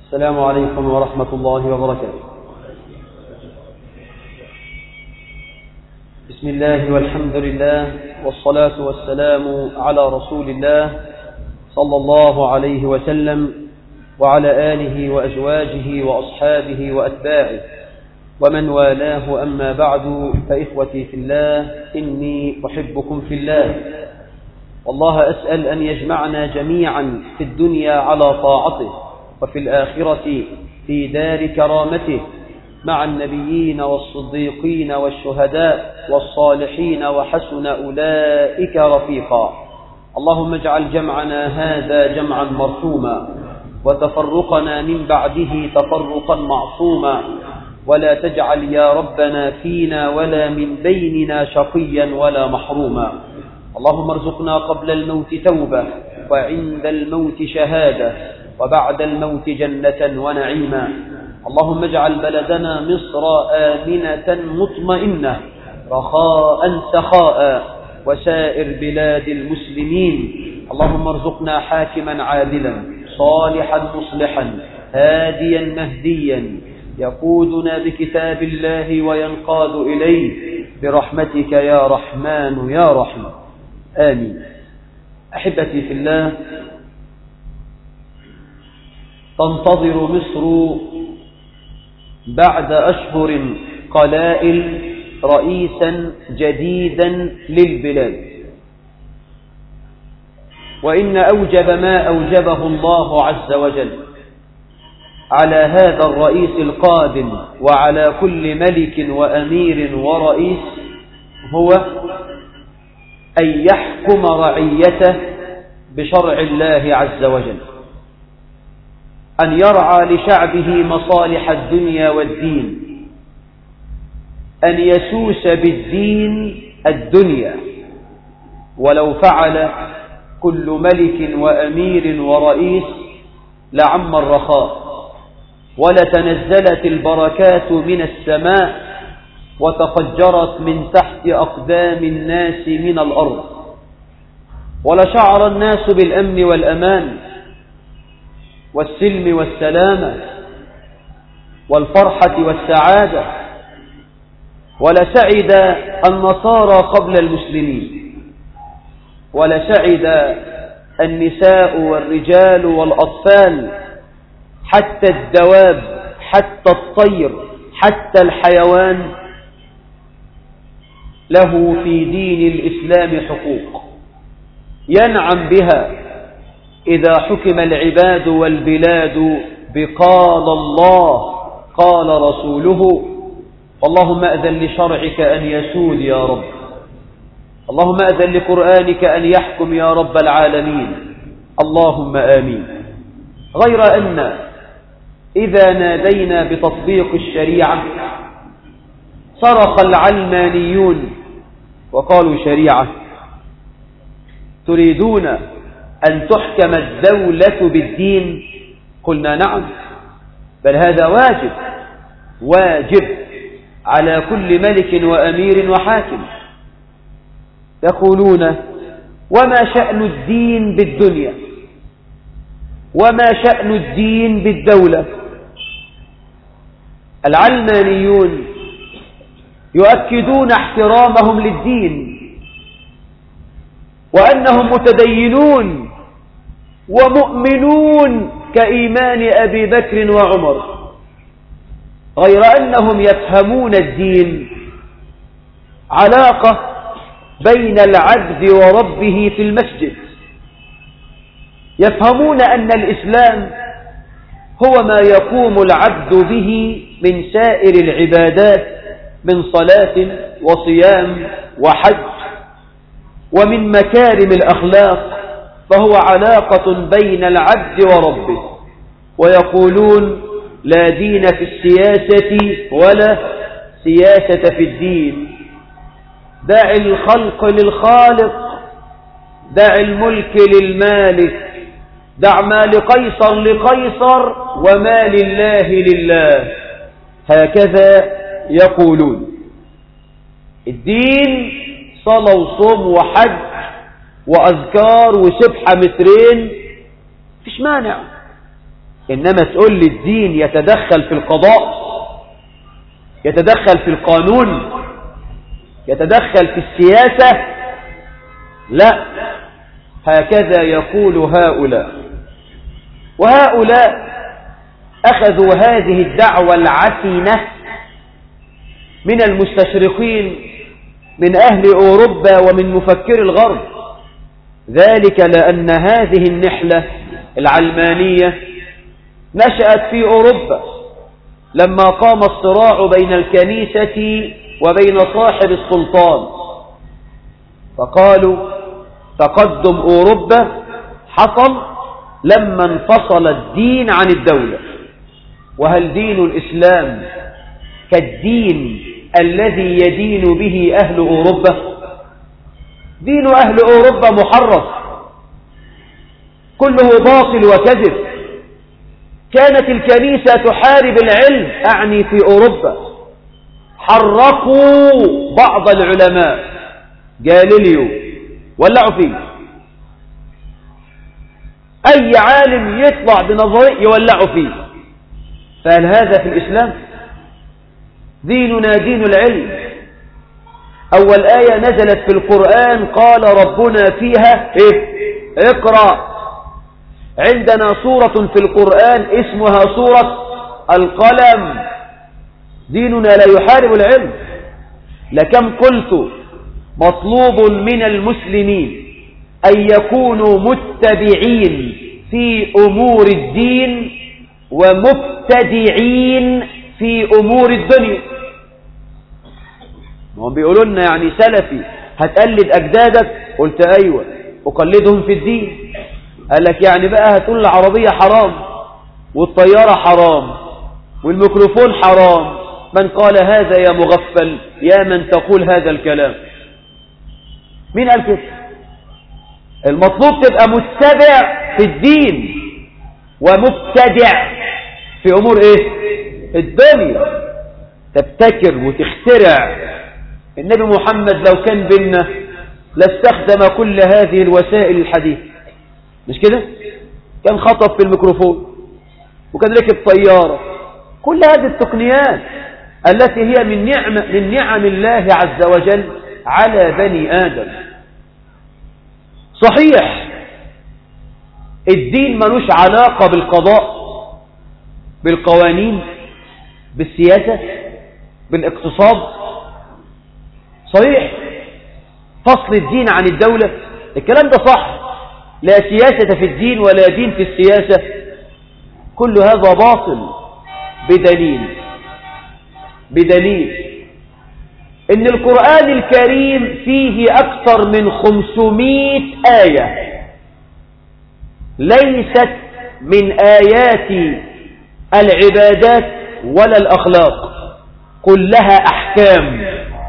السلام عليكم ورحمة الله وبركاته بسم الله والحمد لله والصلاة والسلام على رسول الله صلى الله عليه وسلم وعلى آله وأزواجه وأصحابه وأتباعه ومن والاه أما بعد فإخوتي في الله إني أحبكم في الله والله أسأل أن يجمعنا جميعا في الدنيا على طاعته وفي الآخرة في دار كرامته مع النبيين والصديقين والشهداء والصالحين وحسن أولئك رفيقا اللهم اجعل جمعنا هذا جمعا مرحوما وتفرقنا من بعده تفرقا معصوما ولا تجعل يا ربنا فينا ولا من بيننا شقيا ولا محروما اللهم ارزقنا قبل الموت توبة وعند الموت شهادة وبعد الموت جنة ونعيما اللهم اجعل بلدنا مصر آمنة مطمئنة رخاء سخاء وسائر بلاد المسلمين اللهم ارزقنا حاكما عادلا صالحا مصلحا هاديا مهديا يقودنا بكتاب الله وينقاد إليه برحمتك يا رحمن يا رحيم آمين أحبتي في الله تنتظر مصر بعد أشهر قلائل رئيسا جديدا للبلاد وإن أوجب ما أوجبه الله عز وجل على هذا الرئيس القادم وعلى كل ملك وأمير ورئيس هو أن يحكم رعيته بشرع الله عز وجل أن يرعى لشعبه مصالح الدنيا والدين أن يسوس بالدين الدنيا ولو فعل كل ملك وأمير ورئيس لعم الرخاء ولتنزلت البركات من السماء وتفجرت من تحت أقدام الناس من الأرض ولشعر الناس بالأمن والأمان والسلم والسلامة والفرحة والسعادة ولسعد النصارى قبل المسلمين ولسعد النساء والرجال والأطفال حتى الدواب حتى الطير حتى الحيوان له في دين الإسلام حقوق ينعم بها إذا حكم العباد والبلاد بقال الله قال رسوله اللهم أذن لشرعك أن يسود يا رب اللهم أذن لقرآنك أن يحكم يا رب العالمين اللهم آمين غير أن إذا نادينا بتطبيق الشريعة صرخ العلمانيون وقالوا شريعة تريدون أن تحكم الدولة بالدين قلنا نعم بل هذا واجب واجب على كل ملك وأمير وحاكم يقولون وما شأن الدين بالدنيا وما شأن الدين بالدولة العلمانيون يؤكدون احترامهم للدين وأنهم متدينون ومؤمنون كإيمان أبي بكر وعمر غير أنهم يفهمون الدين علاقة بين العبد وربه في المسجد يفهمون أن الإسلام هو ما يقوم العبد به من سائر العبادات من صلاة وصيام وحج ومن مكارم الأخلاق فهو علاقة بين العبد وربه ويقولون لا دين في السياسة ولا سياسة في الدين دع الخلق للخالق دع الملك للمالك دع ما لقيصر لقيصر وما لله لله هكذا يقولون الدين صلاة وصوم وحج وأذكار وسبحة مترين فيش مانع إنما تقول لي الدين يتدخل في القضاء يتدخل في القانون يتدخل في السياسة لا هكذا يقول هؤلاء وهؤلاء أخذوا هذه الدعوة العسينة من المستشرقين من أهل أوروبا ومن مفكر الغرب ذلك لأن هذه النحلة العلمانية نشأت في أوروبا لما قام الصراع بين الكنيسة وبين صاحب السلطان فقالوا تقدم أوروبا حصل لما انفصل الدين عن الدولة وهل دين الإسلام كالدين الذي يدين به أهل أوروبا دين أهل أوروبا محرف كله باطل وكذب كانت الكنيسة تحارب العلم أعني في أوروبا حرقوا بعض العلماء جاليليو ولعوا فيه أي عالم يطلع بنظرية يولعوا فيه فهل هذا في الإسلام ديننا دين العلم أول آية نزلت في القرآن قال ربنا فيها إيه؟ اقرأ عندنا سورة في القرآن اسمها سورة القلم ديننا لا يحارب العلم لكم قلت مطلوب من المسلمين أن يكونوا متبعين في أمور الدين ومبتدعين في أمور الدنيا هم بيقولوا لنا يعني سلفي هتقلد أجدادك قلت أيوة أقلدهم في الدين قال لك يعني بقى هتقول العربية حرام والطيارة حرام والميكروفون حرام من قال هذا يا مغفل يا من تقول هذا الكلام مين قال كده المطلوب تبقى متبع في الدين ومبتدع في أمور إيه الدنيا تبتكر وتخترع النبي محمد لو كان بينا لاستخدم كل هذه الوسائل الحديث مش كده كان خطف في الميكروفون وكان ركب طيارة كل هذه التقنيات التي هي من نعم, من نعم الله عز وجل على بني آدم صحيح الدين ملوش علاقة بالقضاء بالقوانين بالسياسة بالاقتصاد صحيح فصل الدين عن الدولة الكلام ده صح لا سياسة في الدين ولا دين في السياسة كل هذا باطل بدليل بدليل ان القرآن الكريم فيه اكثر من خمسمائة آية ليست من آيات العبادات ولا الأخلاق كلها أحكام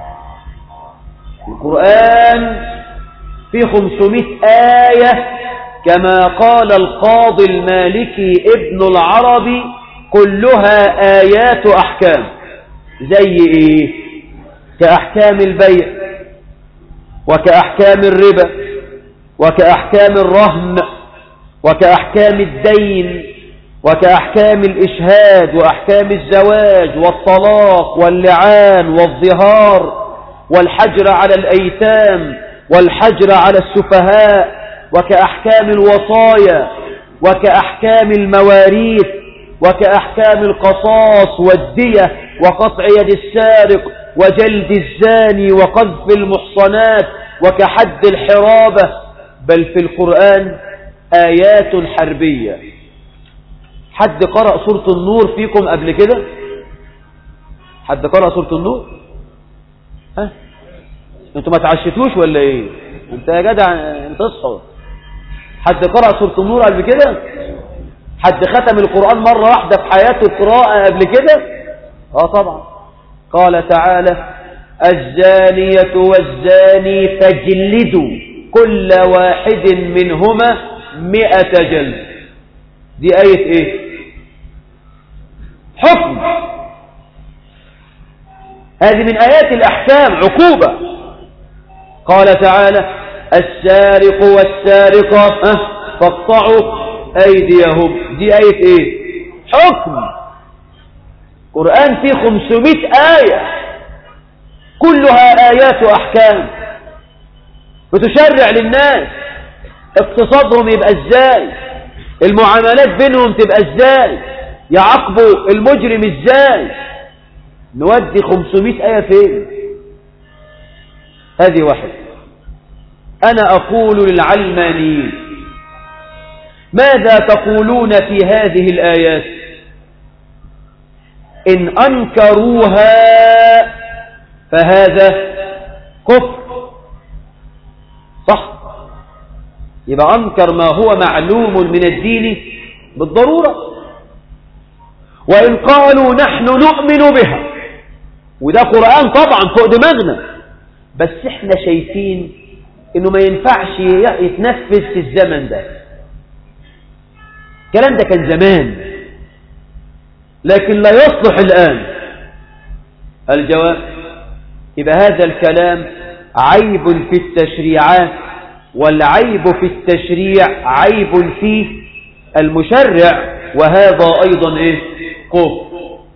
القرآن في خمسمائة آية كما قال القاضي المالكي ابن العربي كلها آيات أحكام زي إيه كأحكام البيع وكأحكام الربا وكأحكام الرهن وكأحكام الدين وكأحكام الإشهاد وأحكام الزواج والطلاق واللعان والظهار والحجر على الأيتام والحجر على السفهاء وكأحكام الوصايا وكأحكام المواريث وكأحكام القصاص والدية وقطع يد السارق وجلد الزاني وقذف المحصنات وكحد الحرابة بل في القرآن آيات حربية حد قرأ سورة النور فيكم قبل كده حد قرأ سورة النور ها انتوا ما تعشتوش ولا ايه انت يا جدع انت اصحوا حد قرأ سورة النور قبل كده حد ختم القرآن مرة واحدة في حياته قراءة قبل كده اه طبعا قال تعالى الزانية والزاني فاجلدوا كل واحد منهما مئة جلد دي آية ايه حكم هذه من آيات الأحكام عقوبة قال تعالى السارق والسارقة فاقطعوا أيديهم دي آية إيه حكم قرآن فيه خمسمائة آية كلها آيات وأحكام بتشرع للناس اقتصادهم يبقى ازاي المعاملات بينهم تبقى ازاي يعاقبوا المجرم ازاي نودي 500 آية فين هذه واحدة أنا أقول للعلمانيين ماذا تقولون في هذه الآيات إن أنكروها فهذا كفر صح يبقى أنكر ما هو معلوم من الدين بالضرورة وإن قالوا نحن نؤمن بها وده قرآن طبعا فوق دماغنا بس احنا شايفين انه ما ينفعش يتنفذ في الزمن ده الكلام ده كان زمان لكن لا يصلح الآن الجواب يبقى هذا الكلام عيب في التشريعات والعيب في التشريع عيب في المشرع وهذا أيضا إيه كفر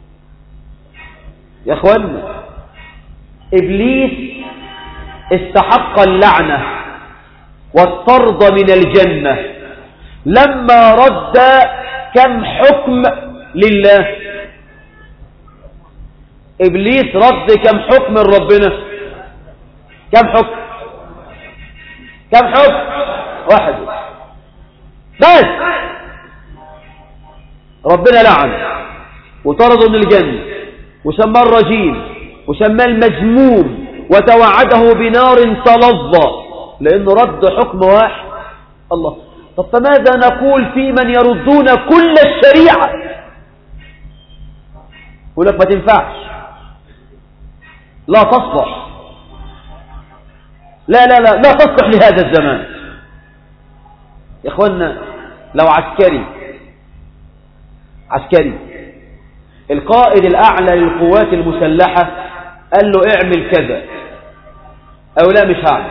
يا أخوانا إبليس استحق اللعنة والطرد من الجنة لما رد كم حكم لله إبليس رد كم حكم ربنا كم حكم كم حكم واحد بس ربنا لعن وطرده من الجنة وسماه الرجيم وسماه المذموم وتوعده بنار تلظى لأنه رد حكم واحد الله طب فماذا نقول في من يردون كل الشريعة يقول لك ما تنفعش لا تصلح لا لا لا لا تصلح لهذا الزمان يا اخوانا لو عسكري عسكري القائد الأعلى للقوات المسلحة قال له اعمل كذا أو لا مش هعمل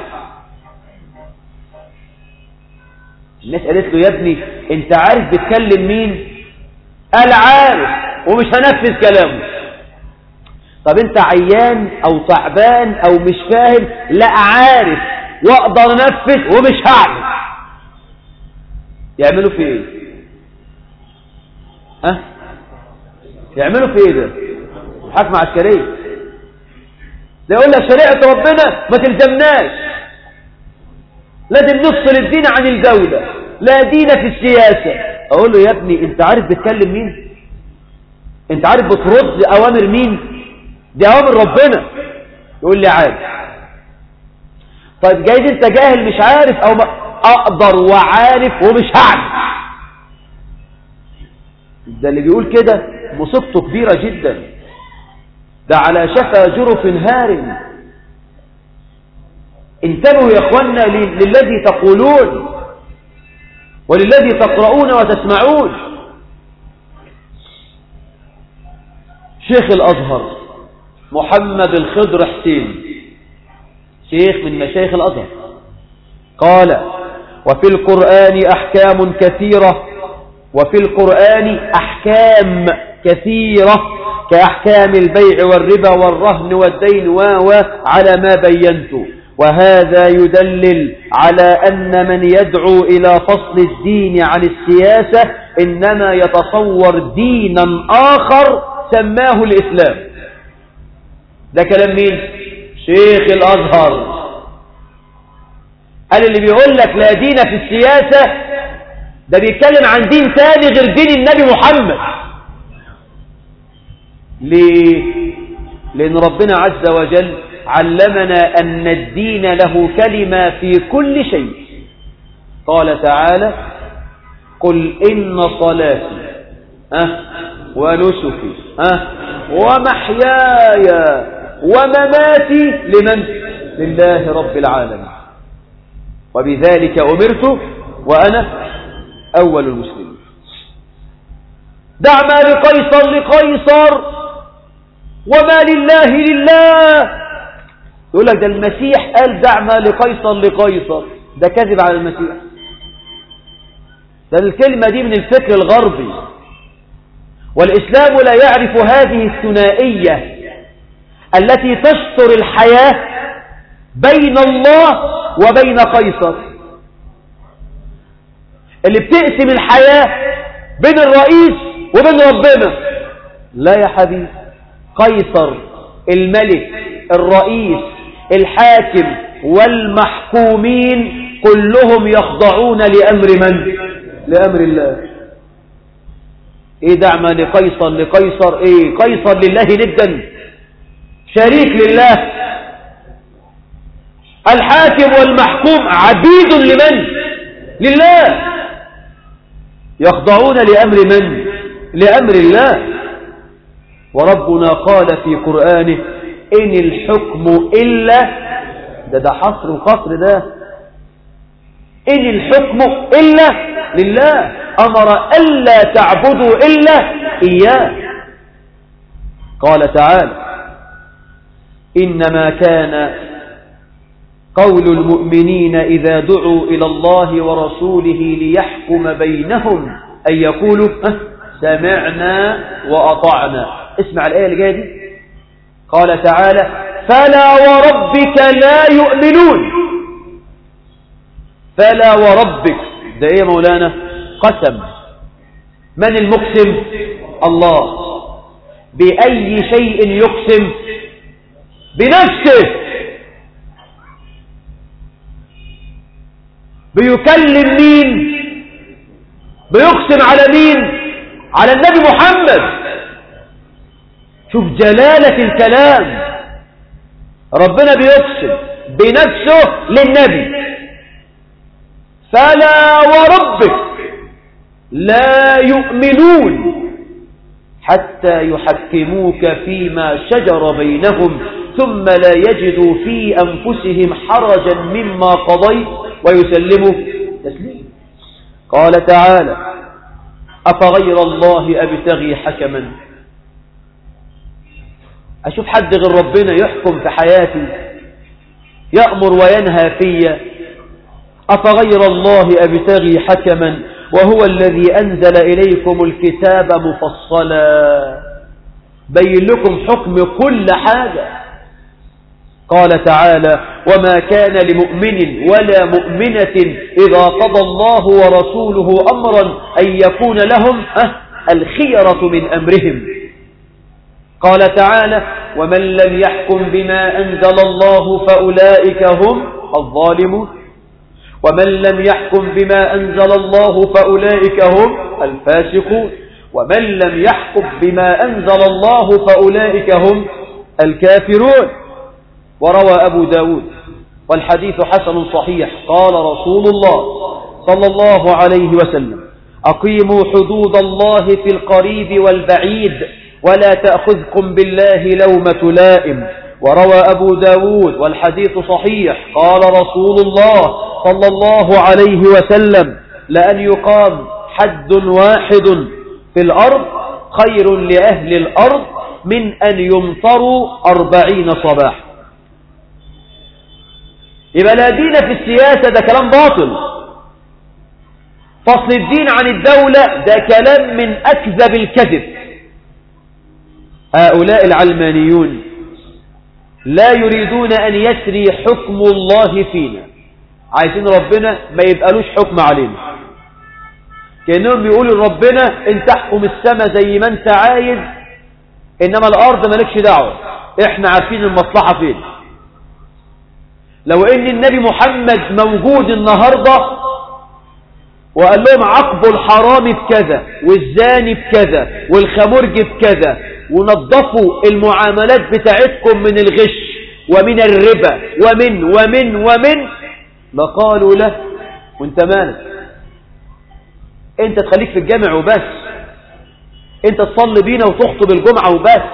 الناس قالت له يا ابني انت عارف بتكلم مين قال عارف ومش هنفذ كلامه طب انت عيان او تعبان او مش فاهم لا عارف واقدر انفذ ومش هعمل يعملوا في ايه ها يعملوا في ايه ده حكم عسكريه ده يقول لك شريعه ربنا ما تلزمناش لازم نفصل الدين عن الدوله لا دين في السياسه اقول له يا ابني انت عارف بتكلم مين انت عارف بترد اوامر مين دي أوامر ربنا يقول لي عارف طيب جايز انت جاهل مش عارف او ما اقدر وعارف ومش هعرف ده اللي بيقول كده مصيبته كبيرة جدا ده على شفا جرف هار انتبهوا يا اخوانا للذي تقولون وللذي تقرؤون وتسمعون شيخ الأزهر محمد الخضر حسين شيخ من مشايخ الأزهر قال وفي القرآن أحكام كثيرة وفي القرآن أحكام كثيرة كأحكام البيع والربا والرهن والدين واو على ما بينت وهذا يدلل على أن من يدعو إلى فصل الدين عن السياسة إنما يتصور دينا آخر سماه الإسلام ده كلام مين شيخ الأزهر قال اللي بيقول لك لا دين في السياسة ده بيتكلم عن دين ثاني غير دين النبي محمد ليه لأن ربنا عز وجل علمنا أن الدين له كلمة في كل شيء قال تعالى قل إن صلاتي أه ونسكي أه ومحياي ومماتي لمن لله رب العالمين وبذلك أمرت وأنا أول المسلمين دع ما لقيصر لقيصر وما لله لله يقول لك ده المسيح قال دع ما لقيصر لقيصر ده كذب على المسيح ده الكلمة دي من الفكر الغربي والإسلام لا يعرف هذه الثنائية التي تستر الحياة بين الله وبين قيصر اللي بتقسم الحياة بين الرئيس وبين ربنا لا يا حبيبي قيصر الملك الرئيس الحاكم والمحكومين كلهم يخضعون لأمر من؟ لأمر الله ايه دعم لقيصر لقيصر ايه قيصر لله ندا شريك لله الحاكم والمحكوم عبيد لمن لله يخضعون لأمر من لأمر الله وربنا قال في قرآنه إن الحكم إلا ده ده حصر وقصر ده إن الحكم إلا لله أمر ألا تعبدوا إلا إياه قال تعالى إنما كان قول المؤمنين إذا دعوا إلى الله ورسوله ليحكم بينهم أن يقولوا سمعنا وأطعنا اسمع الآية اللي جاية دي قال تعالى فلا وربك لا يؤمنون فلا وربك ده ايه مولانا قسم من المقسم الله بأي شيء يقسم بنفسه بيكلم مين بيقسم على مين على النبي محمد شوف جلالة الكلام ربنا بيقسم بنفسه للنبي فلا وربك لا يؤمنون حتى يحكموك فيما شجر بينهم ثم لا يجدوا في أنفسهم حرجا مما قضيت ويسلموا تسليم قال تعالى أفغير الله أبتغي حكما أشوف حد غير ربنا يحكم في حياتي يأمر وينهى في أفغير الله أبتغي حكما وهو الذي أنزل إليكم الكتاب مفصلا بين لكم حكم كل حاجة قال تعالى وما كان لمؤمن ولا مؤمنة إذا قضى الله ورسوله أمرا أن يكون لهم الخيرة من أمرهم قال تعالى ومن لم يحكم بما أنزل الله فأولئك هم الظالمون ومن لم يحكم بما أنزل الله فأولئك هم الفاسقون ومن لم يحكم بما أنزل الله فأولئك هم الكافرون وروى أبو داود والحديث حسن صحيح قال رسول الله صلى الله عليه وسلم أقيموا حدود الله في القريب والبعيد ولا تأخذكم بالله لومة لائم وروى أبو داود والحديث صحيح قال رسول الله صلى الله عليه وسلم لأن يقام حد واحد في الأرض خير لأهل الأرض من أن يمطروا أربعين صباح يبقى لا دين في السياسة ده كلام باطل فصل الدين عن الدولة ده كلام من أكذب الكذب هؤلاء العلمانيون لا يريدون أن يسري حكم الله فينا عايزين ربنا ما يبقالوش حكم علينا كأنهم بيقولوا لربنا انت احكم السماء زي ما انت عايز انما الارض مالكش دعوة احنا عارفين المصلحة فين لو ان النبي محمد موجود النهاردة وقال لهم عقبوا الحرام بكذا والزاني بكذا والخمرج بكذا ونظفوا المعاملات بتاعتكم من الغش ومن الربا ومن ومن ومن لقالوا له وانت مالك انت تخليك في الجامع وبس انت تصلي بينا وتخطب الجمعة وبس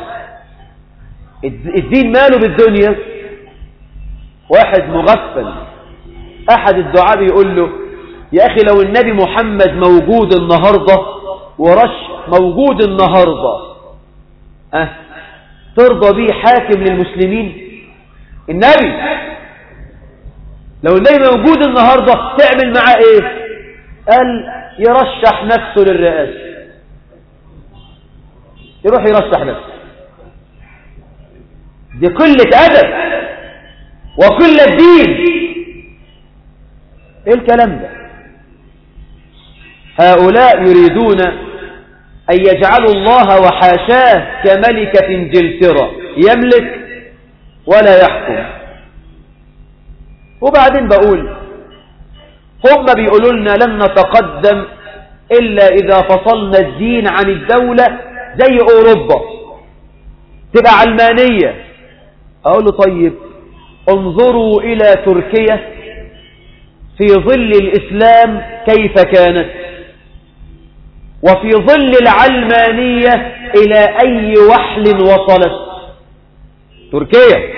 الدين ماله بالدنيا واحد مغفل احد الدعاء بيقول له يا اخي لو النبي محمد موجود النهاردة ورش موجود النهاردة أه ترضى به حاكم للمسلمين النبي لو النبي موجود النهاردة تعمل معاه ايه قال يرشح نفسه للرئاسة يروح يرشح نفسه دي قلة أدب وقلة دين ايه الكلام ده هؤلاء يريدون أن يجعلوا الله وحاشاه كملكة جلترة يملك ولا يحكم وبعدين بقول هم بيقولوا لنا لن نتقدم إلا إذا فصلنا الدين عن الدولة زي أوروبا تبقى علمانية أقول له طيب انظروا إلى تركيا في ظل الإسلام كيف كانت وفي ظل العلمانية إلى أي وحل وصلت تركيا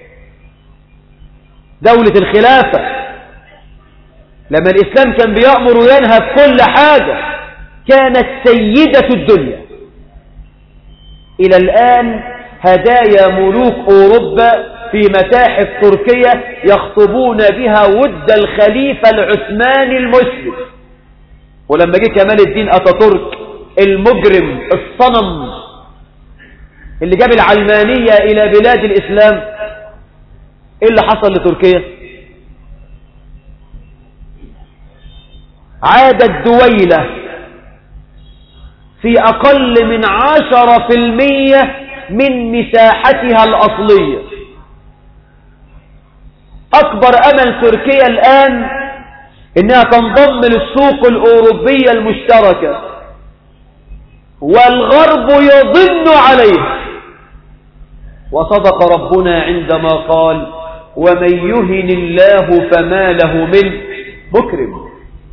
دولة الخلافة لما الإسلام كان بيأمر وينهى بكل حاجة كانت سيدة الدنيا إلى الآن هدايا ملوك أوروبا في متاحف تركيا يخطبون بها ود الخليفة العثماني المسلم ولما جه كمال الدين أتاتورك المجرم الصنم اللي جاب العلمانية إلى بلاد الإسلام إيه اللي حصل لتركيا عادت دويلة في أقل من عشرة في المية من مساحتها الأصلية أكبر أمل تركيا الآن إنها تنضم للسوق الأوروبية المشتركة والغرب يضن عليها وصدق ربنا عندما قال ومن يهن الله فما له من مكرم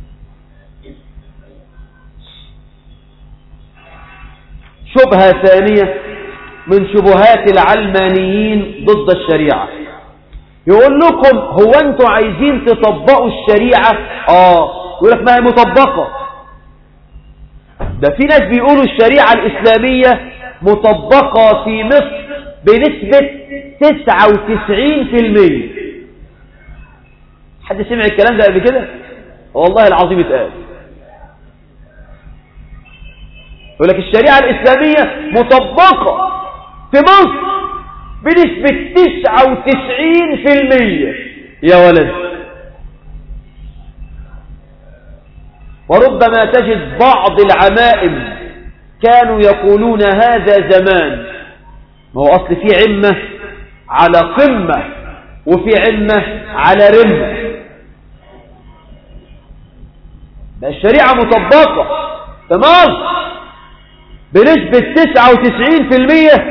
شبهة ثانية من شبهات العلمانيين ضد الشريعة يقول لكم هو انتوا عايزين تطبقوا الشريعة اه يقول لك ما هي مطبقة ده في ناس بيقولوا الشريعة الإسلامية مطبقة في مصر بنسبة 99% حد سمع الكلام ده قبل كده والله العظيم اتقال يقول لك الشريعة الإسلامية مطبقة في مصر بنسبة 99% يا ولد وربما تجد بعض العمائم كانوا يقولون هذا زمان ما هو أصل في عمة على قمة وفي عمة على رمة الشريعة مطبقة تمام بنسبة 99%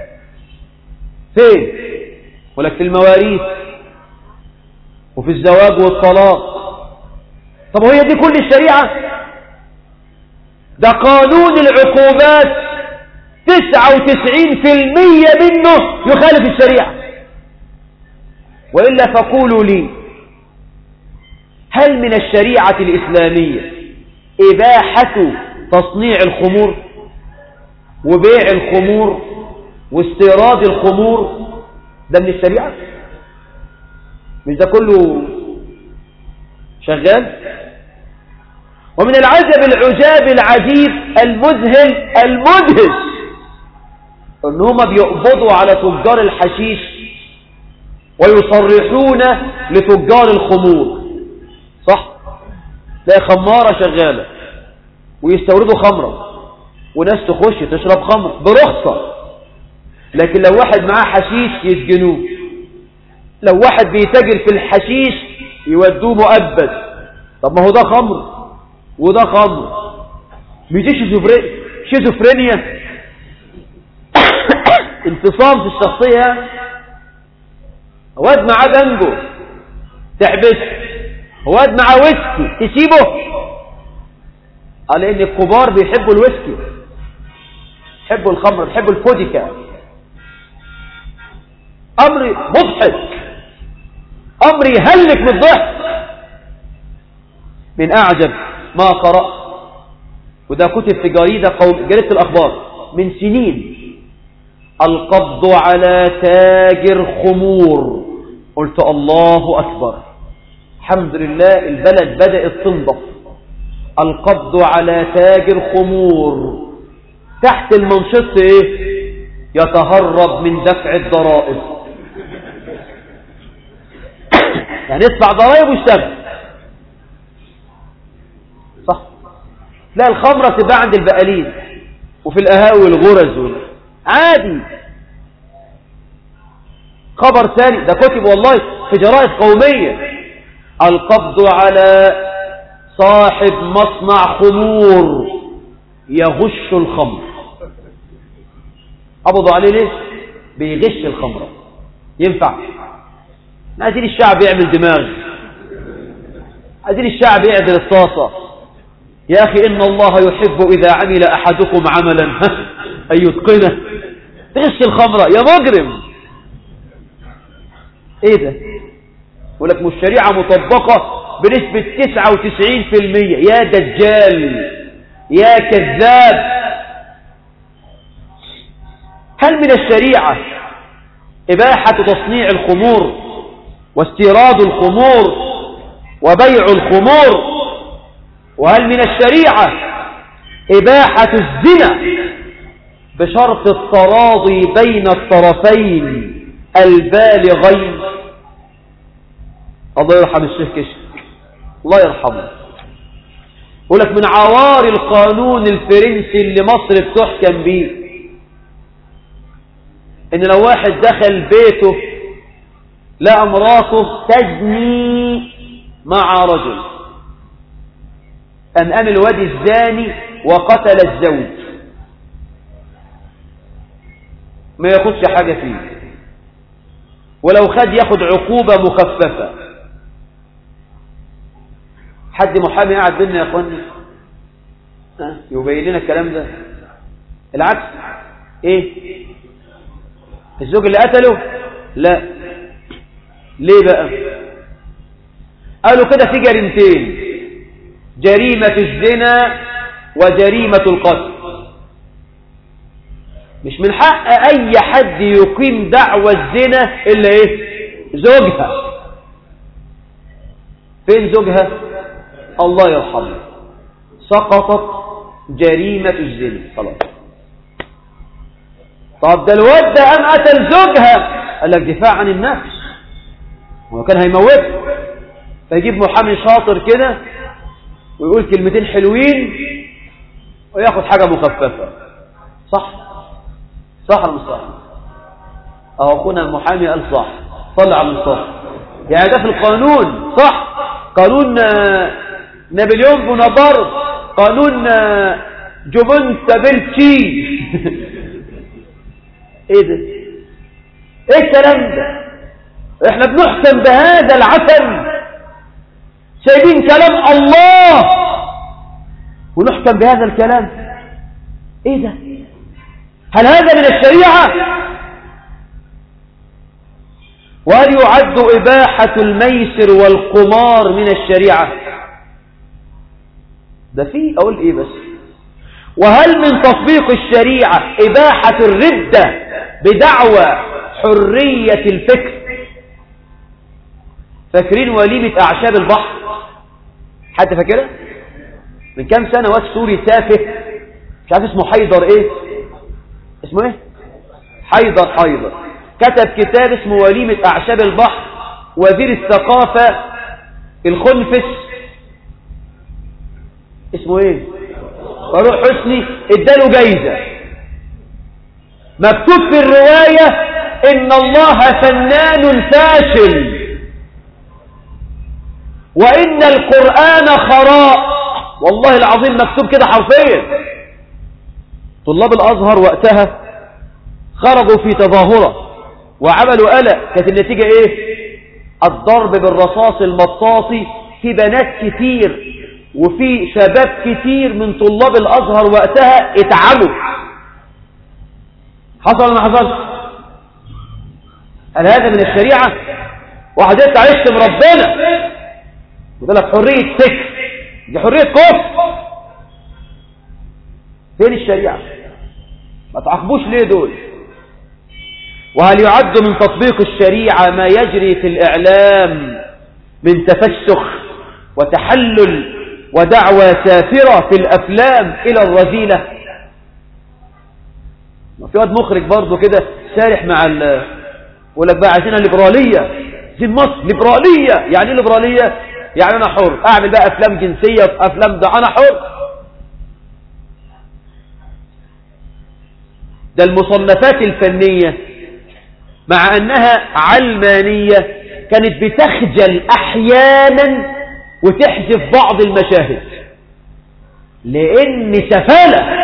فين ولك في المواريث وفي الزواج والطلاق طب وهي دي كل الشريعة ده قانون العقوبات 99% منه يخالف الشريعة وإلا فقولوا لي هل من الشريعة الإسلامية إباحة تصنيع الخمور وبيع الخمور واستيراد الخمور ده من الشريعة مش ده كله شغال ومن العجب العجاب العجيب المذهل المدهش ان هما بيقبضوا على تجار الحشيش ويصرحون لتجار الخمور صح تلاقي خمارة شغالة ويستوردوا خمرة وناس تخش تشرب خمر برخصة لكن لو واحد معاه حشيش يسجنوه لو واحد بيتاجر في الحشيش يودوه مؤبد طب ما هو ده خمر وده خمر مش شيزوفرينيا انفصام في الشخصية واد معاه بانجو تحبسه واد معاه ويسكي تسيبه قال ان الكبار بيحبوا الويسكي بيحبوا الخمر بيحبوا الفوديكا امر مضحك امر يهلك من الضحك من اعجب ما قرأت وده كتب في جريدة قوم جريدة الاخبار من سنين القبض على تاجر خمور قلت الله أكبر الحمد لله البلد بدأت تنضف القبض على تاجر خمور تحت المنشط ايه يتهرب من دفع الضرائب يعني ادفع ضرائب واشتغل صح لا الخمرة تبقى عند البقالين وفي القهاوي والغرز عادي خبر ثاني ده كتب والله في جرائد قومية القبض على صاحب مصنع خمور يغش الخمر قبضوا عليه ليه بيغش الخمرة ينفع عايزين الشعب يعمل دماغ عايزين الشعب يعدل الطاسة يا أخي إن الله يحب إذا عمل أحدكم عملا أن يتقنه تغش الخمرة يا مجرم ايه ده يقول لك مش شريعة مطبقة بنسبة 99% يا دجال يا كذاب هل من الشريعة إباحة تصنيع الخمور واستيراد الخمور وبيع الخمور وهل من الشريعة إباحة الزنا بشرط التراضي بين الطرفين البالغين الله يرحم الشيخ كشك الله يرحمه يقول لك من عوار القانون الفرنسي اللي مصر بتحكم بيه ان لو واحد دخل بيته لقى مراته تزني مع رجل أم أم الواد الزاني وقتل الزوج ما ياخدش حاجة فيه ولو خد ياخد عقوبة مخففة حد محامي قاعد بينا يا اخواني يبين لنا الكلام ده العكس ايه الزوج اللي قتله لا ليه بقى قالوا كده في جريمتين جريمة الزنا وجريمة القتل مش من حق اي حد يقيم دعوى الزنا الا ايه زوجها فين زوجها الله يرحمه سقطت جريمة الزنا خلاص طب ده الواد ده قام قتل زوجها قال لك دفاع عن النفس هو كان هيموته فيجيب محامي شاطر كده ويقول كلمتين حلوين وياخد حاجة مخففة صح صح ولا مش صح اهو اخونا المحامي قال صح طلع على الصح يعني ده في القانون صح قانون نابليون بونابرت قانون جوبنتا بلتشي ايه ده ايه الكلام ده احنا بنحكم بهذا العسل سايبين كلام الله ونحكم بهذا الكلام ايه ده هل هذا من الشريعة وهل يعد إباحة الميسر والقمار من الشريعة ده فيه أقول إيه بس وهل من تطبيق الشريعة إباحة الردة بدعوى حرية الفكر فاكرين وليمة أعشاب البحر حد فاكرها من كام سنة واد سوري تافه مش عارف اسمه حيدر ايه اسمه ايه حيدر حيدر كتب كتاب اسمه وليمة أعشاب البحر وزير الثقافة الخنفس اسمه ايه فاروق حسني اداله جايزة مكتوب في الرواية ان الله فنان فاشل وان القرآن خراء والله العظيم مكتوب كده حرفيا طلاب الازهر وقتها خرجوا في تظاهرة وعملوا قلق كانت النتيجة ايه الضرب بالرصاص المطاطي في بنات كتير وفي شباب كتير من طلاب الازهر وقتها اتعموا حصل ولا ما حصلش هل هذا من الشريعة واحد يطلع يشتم ربنا يقول لك حرية سكر دي حرية كفر فين الشريعة ما تعاقبوش ليه دول وهل يعد من تطبيق الشريعة ما يجري في الإعلام من تفسخ وتحلل ودعوى سافرة في الأفلام إلى الرذيلة في واد مخرج برضه كده سارح مع ال يقول لك بقى عايزينها ليبراليه عايزين مصر ليبراليه يعني ايه ليبراليه يعني انا حر اعمل بقى افلام جنسيه في افلام ده انا حر ده المصنفات الفنيه مع انها علمانيه كانت بتخجل احيانا وتحذف بعض المشاهد لان سفاله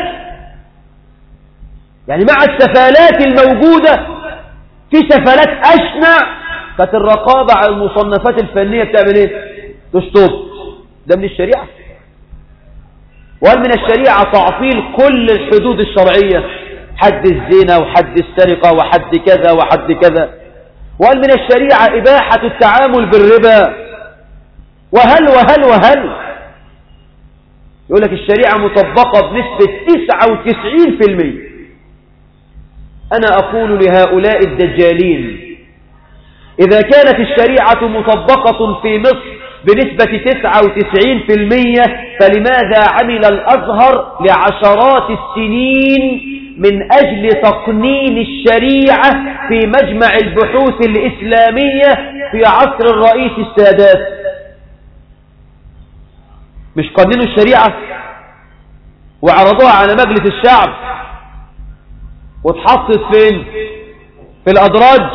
يعني مع السفالات الموجودة في سفالات أشنع كانت الرقابة على المصنفات الفنية بتعمل ايه تشطب ده من الشريعة وهل من الشريعة تعطيل كل الحدود الشرعية حد الزنا وحد السرقة وحد كذا وحد كذا وهل من الشريعة إباحة التعامل بالربا وهل وهل وهل يقول لك الشريعة مطبقة بنسبة 99% أنا أقول لهؤلاء الدجالين إذا كانت الشريعة مطبقة في مصر بنسبة 99% فلماذا عمل الأزهر لعشرات السنين من أجل تقنين الشريعة في مجمع البحوث الإسلامية في عصر الرئيس السادات مش قننوا الشريعة وعرضوها على مجلس الشعب وتحطت فين في الأدراج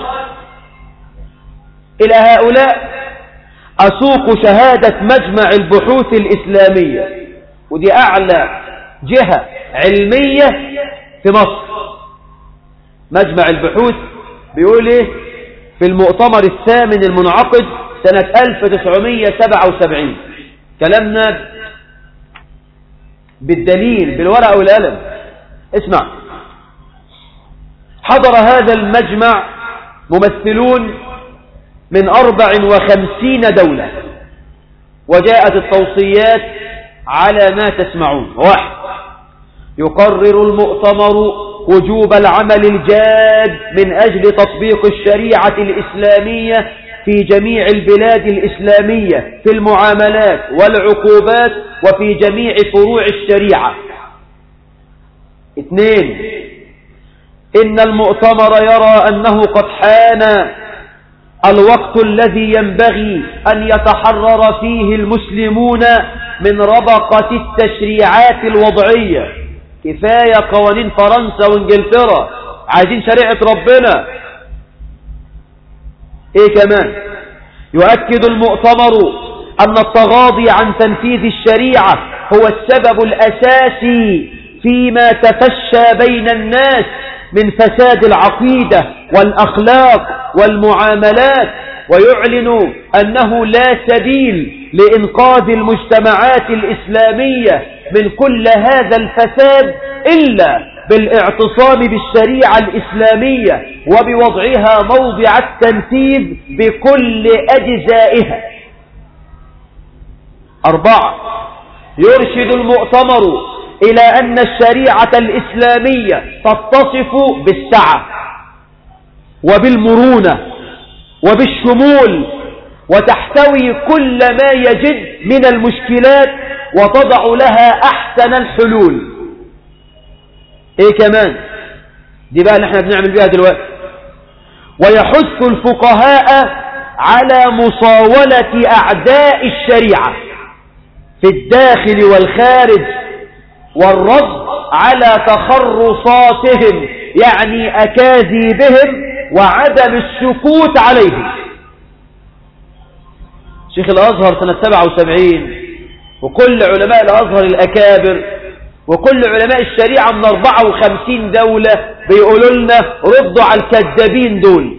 إلى هؤلاء أسوق شهادة مجمع البحوث الإسلامية ودي أعلى جهة علمية في مصر مجمع البحوث بيقول إيه في المؤتمر الثامن المنعقد سنة 1977 كلامنا بالدليل بالورقة والقلم اسمع حضر هذا المجمع ممثلون من أربع وخمسين دولة وجاءت التوصيات على ما تسمعون واحد يقرر المؤتمر وجوب العمل الجاد من أجل تطبيق الشريعة الإسلامية في جميع البلاد الإسلامية في المعاملات والعقوبات وفي جميع فروع الشريعة اثنين إن المؤتمر يرى أنه قد حان الوقت الذي ينبغي أن يتحرر فيه المسلمون من ربقة التشريعات الوضعية كفاية قوانين فرنسا وانجلترا عايزين شريعة ربنا ايه كمان يؤكد المؤتمر أن التغاضي عن تنفيذ الشريعة هو السبب الأساسي فيما تفشى بين الناس من فساد العقيدة والأخلاق والمعاملات ويعلن أنه لا سبيل لإنقاذ المجتمعات الإسلامية من كل هذا الفساد إلا بالاعتصام بالشريعة الإسلامية وبوضعها موضع التنفيذ بكل أجزائها أربعة يرشد المؤتمر إلى أن الشريعة الإسلامية تتصف بالسعة وبالمرونة وبالشمول وتحتوي كل ما يجد من المشكلات وتضع لها أحسن الحلول إيه كمان دي بقى اللي احنا بنعمل بيها دلوقتي ويحث الفقهاء على مصاولة أعداء الشريعة في الداخل والخارج والرد على تخرصاتهم يعني أكاذيبهم وعدم السكوت عليهم شيخ الأزهر سنة 77 وكل علماء الأزهر الأكابر وكل علماء الشريعة من 54 دولة بيقولوا لنا ردوا على الكذابين دول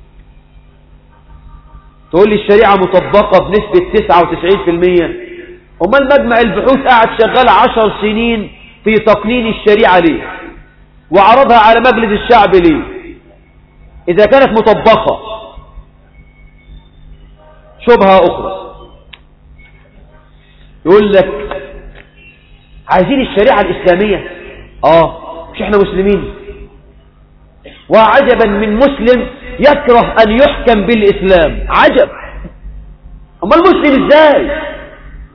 تقول لي الشريعة مطبقة بنسبة 99% امال مجمع البحوث قعد شغال عشر سنين في تقنين الشريعة ليه وعرضها على مجلس الشعب ليه إذا كانت مطبقة شبهة أخرى يقول لك عايزين الشريعة الإسلامية آه مش إحنا مسلمين وعجبا من مسلم يكره أن يحكم بالإسلام عجب أما المسلم إزاي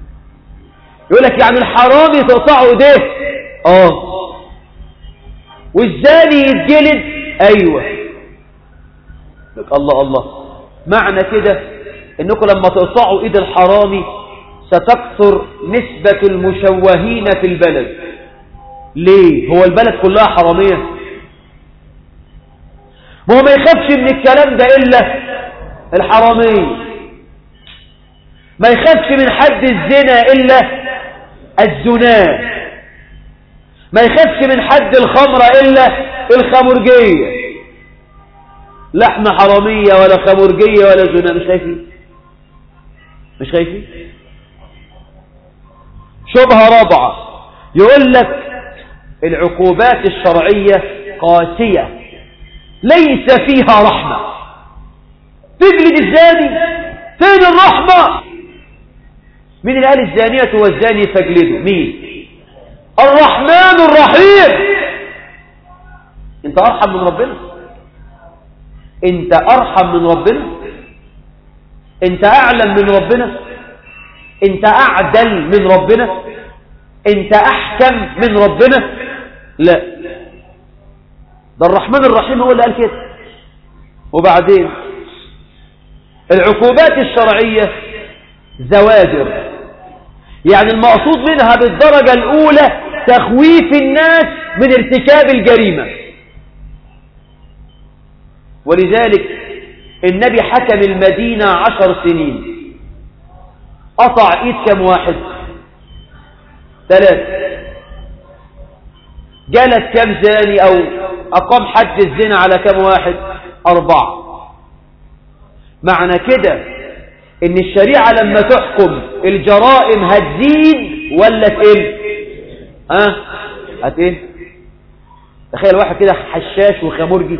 يقول لك يعني الحرامي تقطعه ايديه اه والزاني يتجلد أيوة لك الله الله معنى كده انكم لما تقطعوا ايد الحرامي ستكثر نسبة المشوهين في البلد ليه هو البلد كلها حرامية ما هو ما يخافش من الكلام ده إلا الحرامية ما يخافش من حد الزنا إلا الزناه ما يخافش من حد الخمرة إلا الخمرجية لحم حرامية ولا خمرجية ولا زنا مش خايفين مش خايفين شبهة رابعة يقول لك العقوبات الشرعية قاسية ليس فيها رحمة تجلد الزاني فين الرحمة من اللي قال الزانية والزاني فاجلدوا مين الرحمن الرحيم انت ارحم من ربنا انت ارحم من ربنا انت اعلم من ربنا انت اعدل من ربنا انت احكم من ربنا لا ده الرحمن الرحيم هو اللي قال كده وبعدين العقوبات الشرعية زواجر يعني المقصود منها بالدرجة الأولى تخويف الناس من ارتكاب الجريمة ولذلك النبي حكم المدينة عشر سنين قطع ايد كم واحد ثلاث جلس كم زاني او اقام حد الزنا على كم واحد اربعة معنى كده ان الشريعة لما تحكم الجرائم هتزيد ولا تقل ها هت ايه تخيل واحد كده حشاش وخمرجي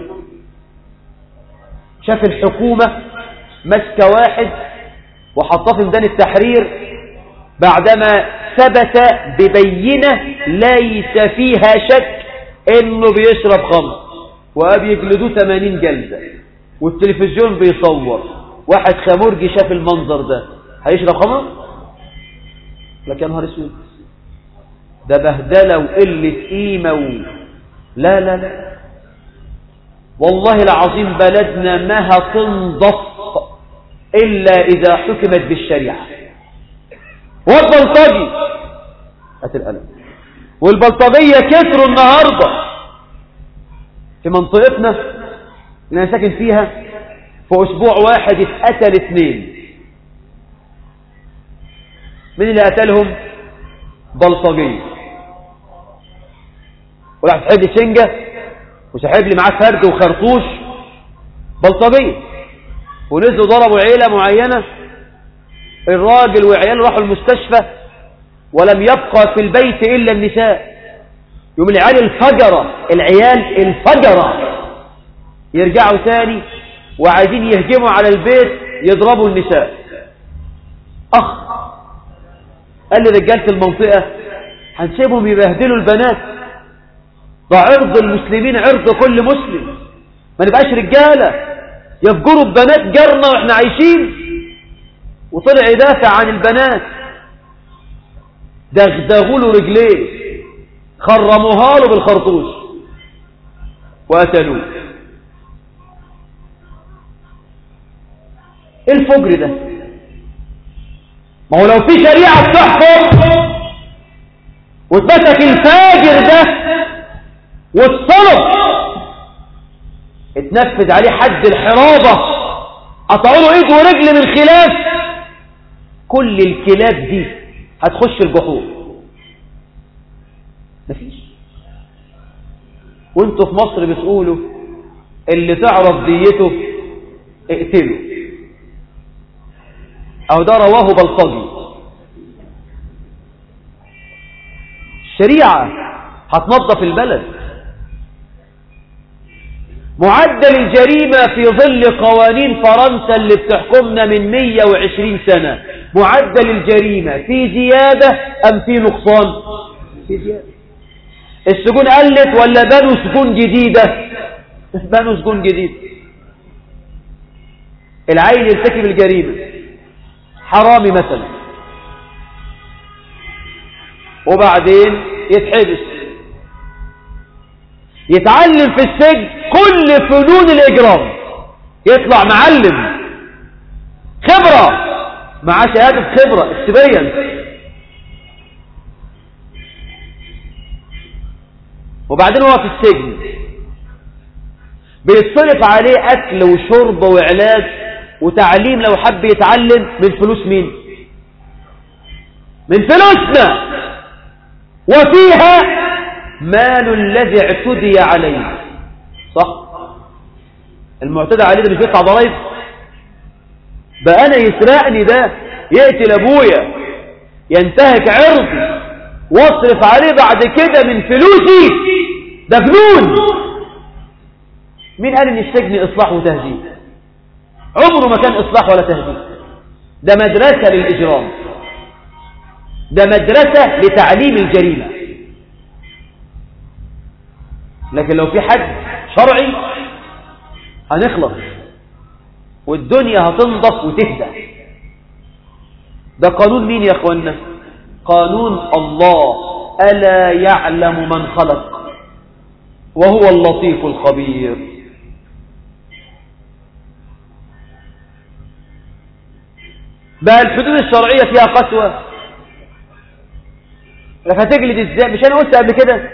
شاف الحكومة ماسكة واحد وحطاه في ميدان التحرير بعدما ثبت ببينة ليس فيها شك انه بيشرب خمر وابي يجلدوه 80 جلدة والتلفزيون بيصور واحد خمرجي شاف المنظر ده هيشرب خمر لك يا نهار اسود ده بهدله وقله قيمه و... لا لا لا والله العظيم بلدنا ما هتنضف الا اذا حكمت بالشريعه والبلطجي هات القلم والبلطجيه كتروا النهارده في منطقتنا اللي انا ساكن فيها في اسبوع واحد اتقتل اثنين مين اللي قتلهم بلطجيه وراح سحب لي سنجه وسحب لي معاه فرد وخرطوش بلطجيه ونزلوا ضربوا عيله معينه الراجل وعياله راحوا المستشفى ولم يبقى في البيت الا النساء يوم العيال الفجره العيال الفجره يرجعوا تاني وعايزين يهجموا على البيت يضربوا النساء اخ قال لي رجاله المنطقه هنسيبهم يبهدلوا البنات ده عرض المسلمين عرض كل مسلم ما نبقاش رجاله يفجروا البنات جرنا واحنا عايشين وطلع يدافع عن البنات دغدغوا له رجليه خرموها له بالخرطوش وقتلوه ايه الفجر ده ما هو لو في شريعة بتحكم واتمسك الفاجر ده والصلب اتنفذ عليه حد الحرابة قطعوا له ايد ورجل من خلاف كل الكلاب دي هتخش الجحور مفيش وانتوا في مصر بتقولوا اللي تعرف ديته اقتله او ده رواه بلطجي الشريعة هتنظف البلد معدل الجريمة في ظل قوانين فرنسا اللي بتحكمنا من 120 سنة معدل الجريمة في زيادة أم في نقصان في زيادة السجون قلت ولا بنوا سجون جديدة بنوا سجون جديد العيل يرتكب الجريمة حرامي مثلا وبعدين يتحبس يتعلم في السجن كل فنون الإجرام يطلع معلم خبرة مع شهادة خبرة اكسبيرينس وبعدين هو في السجن بيتصرف عليه أكل وشرب وعلاج وتعليم لو حب يتعلم من فلوس مين من فلوسنا وفيها مال الذي اعتدي عليه صح المعتدى عليه ده مش بيدفع ضرايب بقى انا يسرقني ده يقتل ابويا ينتهك عرضي واصرف عليه بعد كده من فلوسي ده جنون مين قال ان السجن اصلاح وتهذيب عمره ما كان اصلاح ولا تهذيب ده مدرسة للاجرام ده مدرسة لتعليم الجريمة لكن لو في حد شرعي هنخلص والدنيا هتنضف وتهدى ده قانون مين يا اخوانا قانون الله ألا يعلم من خلق وهو اللطيف الخبير بقى الحدود الشرعية فيها قسوة لك هتجلد ازاي مش انا قلت قبل كده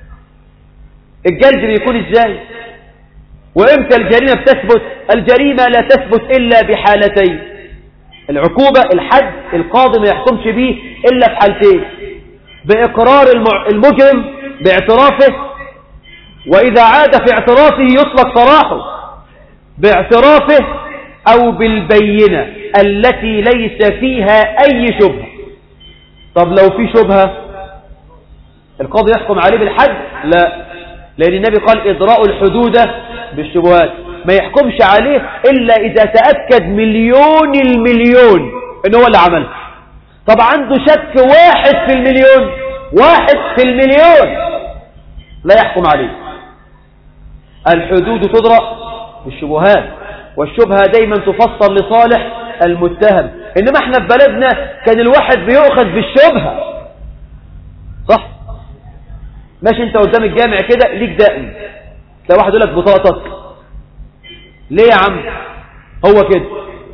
الجلد بيكون ازاي وامتى الجريمة بتثبت الجريمة لا تثبت الا بحالتين العقوبة الحد القاضي ما يحكمش به الا في حالتين باقرار المجرم باعترافه واذا عاد في اعترافه يطلق سراحه باعترافه او بالبينة التي ليس فيها اي شبهة طب لو في شبهة القاضي يحكم عليه بالحد لا لأن النبي قال إضراء الحدود بالشبهات ما يحكمش عليه إلا إذا تأكد مليون المليون إن هو اللي عمله طب عنده شك واحد في المليون واحد في المليون لا يحكم عليه الحدود تضرأ بالشبهات والشبهة دايما تفسر لصالح المتهم إنما احنا في بلدنا كان الواحد بيؤخذ بالشبهة صح ماشي انت قدام الجامع كده ليك دقن تلاقي واحد يقول لك بطاقتك ليه يا عم هو كده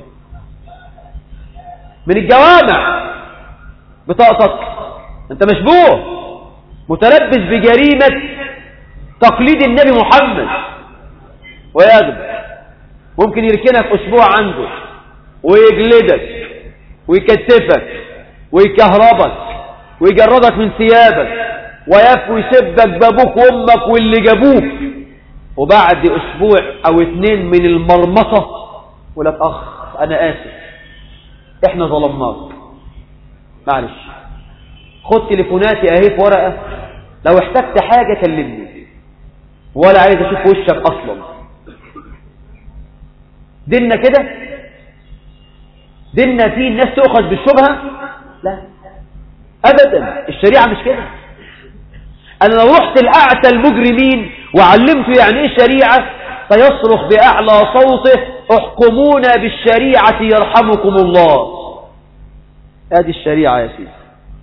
من الجوامع بطاقتك انت مشبوه متلبس بجريمة تقليد النبي محمد ويجب ممكن يركنك اسبوع عنده ويجلدك ويكتفك ويكهربك ويجردك من ثيابك ويفوي سبك بابوك وامك واللي جابوك وبعد اسبوع او اتنين من المرمطة ولك اخ انا اسف احنا ظلمناك معلش خد تليفوناتي اهي في ورقة لو احتجت حاجة كلمني ولا عايز اشوف وشك اصلا ديننا كده ديننا فيه الناس تؤخذ بالشبهة لا ابدا الشريعة مش كده أنا لو رحت لأعتى المجرمين وعلمته يعني إيه شريعة سيصرخ بأعلى صوته احكمونا بالشريعة يرحمكم الله هذه الشريعة يا سيدي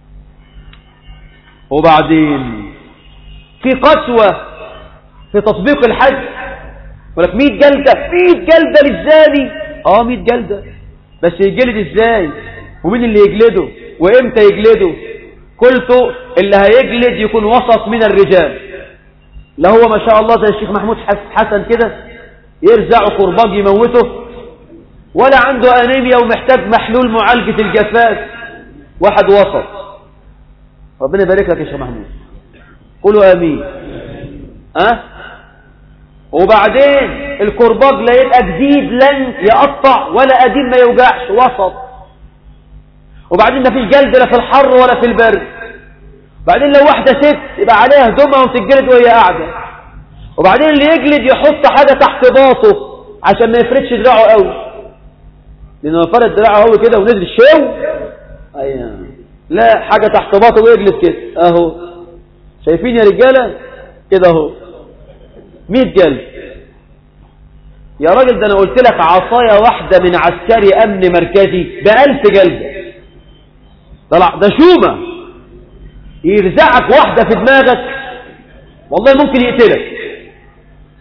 وبعدين في قسوة في تطبيق الحج ولك 100 جلدة 100 جلدة للزاني اه 100 جلدة بس يجلد ازاي ومين اللي يجلده وامتى يجلده قلت اللي هيجلد يكون وسط من الرجال لا هو ما شاء الله زي الشيخ محمود حسن كده يرزع قرباج يموته ولا عنده أنيميا ومحتاج محلول معالجة الجفاف واحد وسط ربنا يبارك لك يا شيخ محمود قولوا امين ها أه؟ وبعدين الكرباج لا يبقى جديد لن يقطع ولا قديم ما يوجعش وسط وبعدين ما فيش جلد لا في الحر ولا في البرد بعدين لو واحدة ست يبقى عليها هدومها وتتجلد وهي قاعدة وبعدين اللي يجلد يحط حاجة تحت باطه عشان ما يفردش دراعه قوي لأنه لو فرد دراعه هو كده ونزل شو أيوة. لا حاجة تحت باطه ويجلس كده اهو شايفين يا رجالة كده اهو 100 جلد يا راجل ده انا قلت لك عصاية واحدة من عسكري امن مركزي بألف جلدة طلع ده شومة يرزعك واحدة في دماغك والله ممكن يقتلك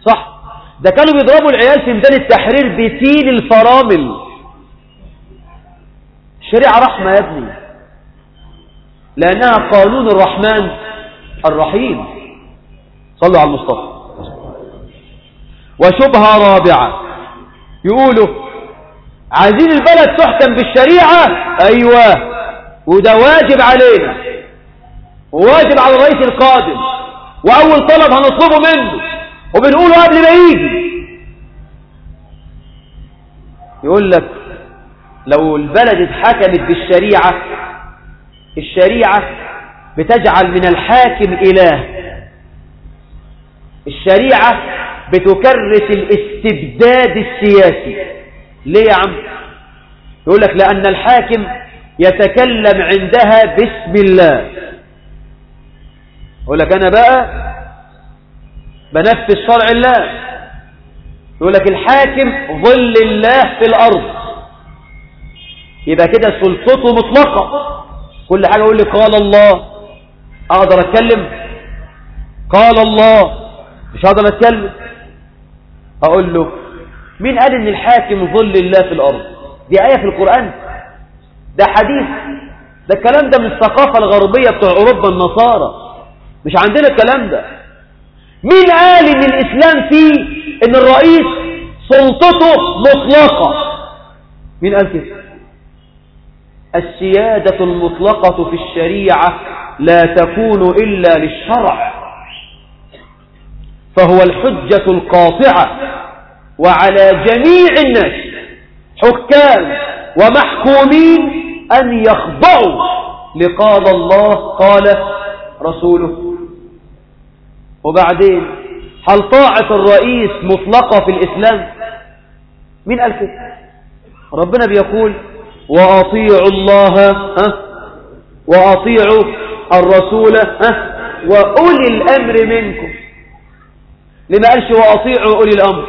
صح ده كانوا بيضربوا العيال في ميدان التحرير بتين الفرامل الشريعة رحمة يا ابني لأنها قانون الرحمن الرحيم صلوا على المصطفى وشبهة رابعة يقولوا عايزين البلد تحكم بالشريعة أيوة وده واجب علينا وواجب على الرئيس القادم وأول طلب هنطلبه منه وبنقوله قبل ما يجي يقول لك لو البلد اتحكمت بالشريعة الشريعة بتجعل من الحاكم إله الشريعة بتكرس الاستبداد السياسي ليه يا عم يقول لك لأن الحاكم يتكلم عندها باسم الله يقول لك أنا بقى بنفذ شرع الله يقول لك الحاكم ظل الله في الأرض يبقى كده سلطته مطلقة كل حاجة يقول لي قال الله أقدر أتكلم قال الله مش هقدر أتكلم أقول له مين قال إن الحاكم ظل الله في الأرض دي آية في القرآن ده حديث ده الكلام ده من الثقافة الغربية بتوع أوروبا النصارى مش عندنا الكلام ده مين قال إن الإسلام فيه إن الرئيس سلطته مطلقة مين قال كده السيادة المطلقة في الشريعة لا تكون إلا للشرع فهو الحجة القاطعة وعلى جميع الناس حكام ومحكومين أن يخضعوا لقال الله قال رسوله وبعدين هل طاعة الرئيس مطلقة في الإسلام مين قال كده ربنا بيقول وأطيعوا الله ها وأطيعوا الرسول ها وأولي الأمر منكم لما قالش وأطيعوا أولي الأمر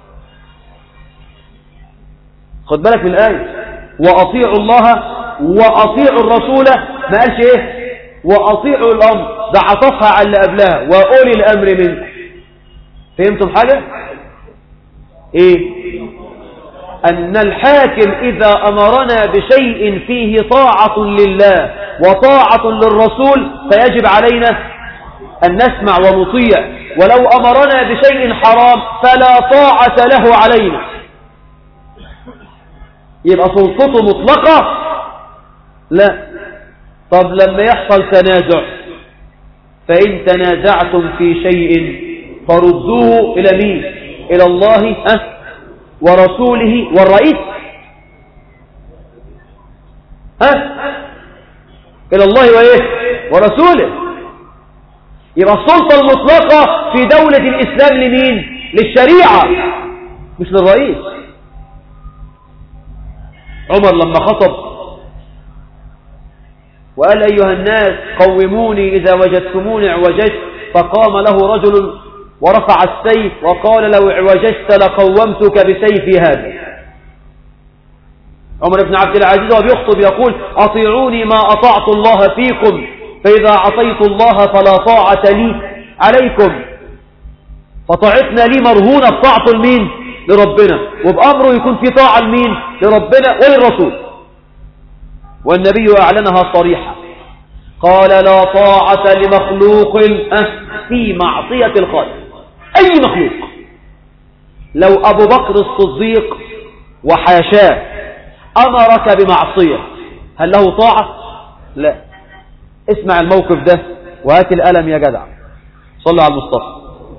خد بالك من الآية وأطيعوا الله وأطيعوا الرسول ما قالش إيه وأطيعوا الأمر ده عطفها على اللي قبلها وأولي الأمر منكم فهمتم حاجة إيه أن الحاكم إذا أمرنا بشيء فيه طاعة لله وطاعة للرسول فيجب علينا أن نسمع ونطيع ولو أمرنا بشيء حرام فلا طاعة له علينا يبقى سلطته مطلقة لا طب لما يحصل تنازع فإن تنازعتم في شيء فردوه إلى مين إلى الله أه ورسوله والرئيس ها إلى الله وإيه ورسوله يبقى السلطة المطلقة في دولة الإسلام لمين للشريعة مش للرئيس عمر لما خطب وقال أيها الناس قوموني إذا وجدتموني اعوججت فقام له رجل ورفع السيف وقال لو اعوججت لقومتك بسيفي هذا عمر بن عبد العزيز وهو بيخطب يقول أطيعوني ما أطعت الله فيكم فإذا عصيت الله فلا طاعة لي عليكم فطاعتنا لي مرهونة بطاعة المين لربنا وبأمره يكون في طاعة لمين لربنا وللرسول والنبي أعلنها صريحة قال لا طاعة لمخلوق في معصية الخالق أي مخلوق لو أبو بكر الصديق وحاشاه أمرك بمعصية هل له طاعة لا اسمع الموقف ده وهات الألم يا جدع صلى على المصطفى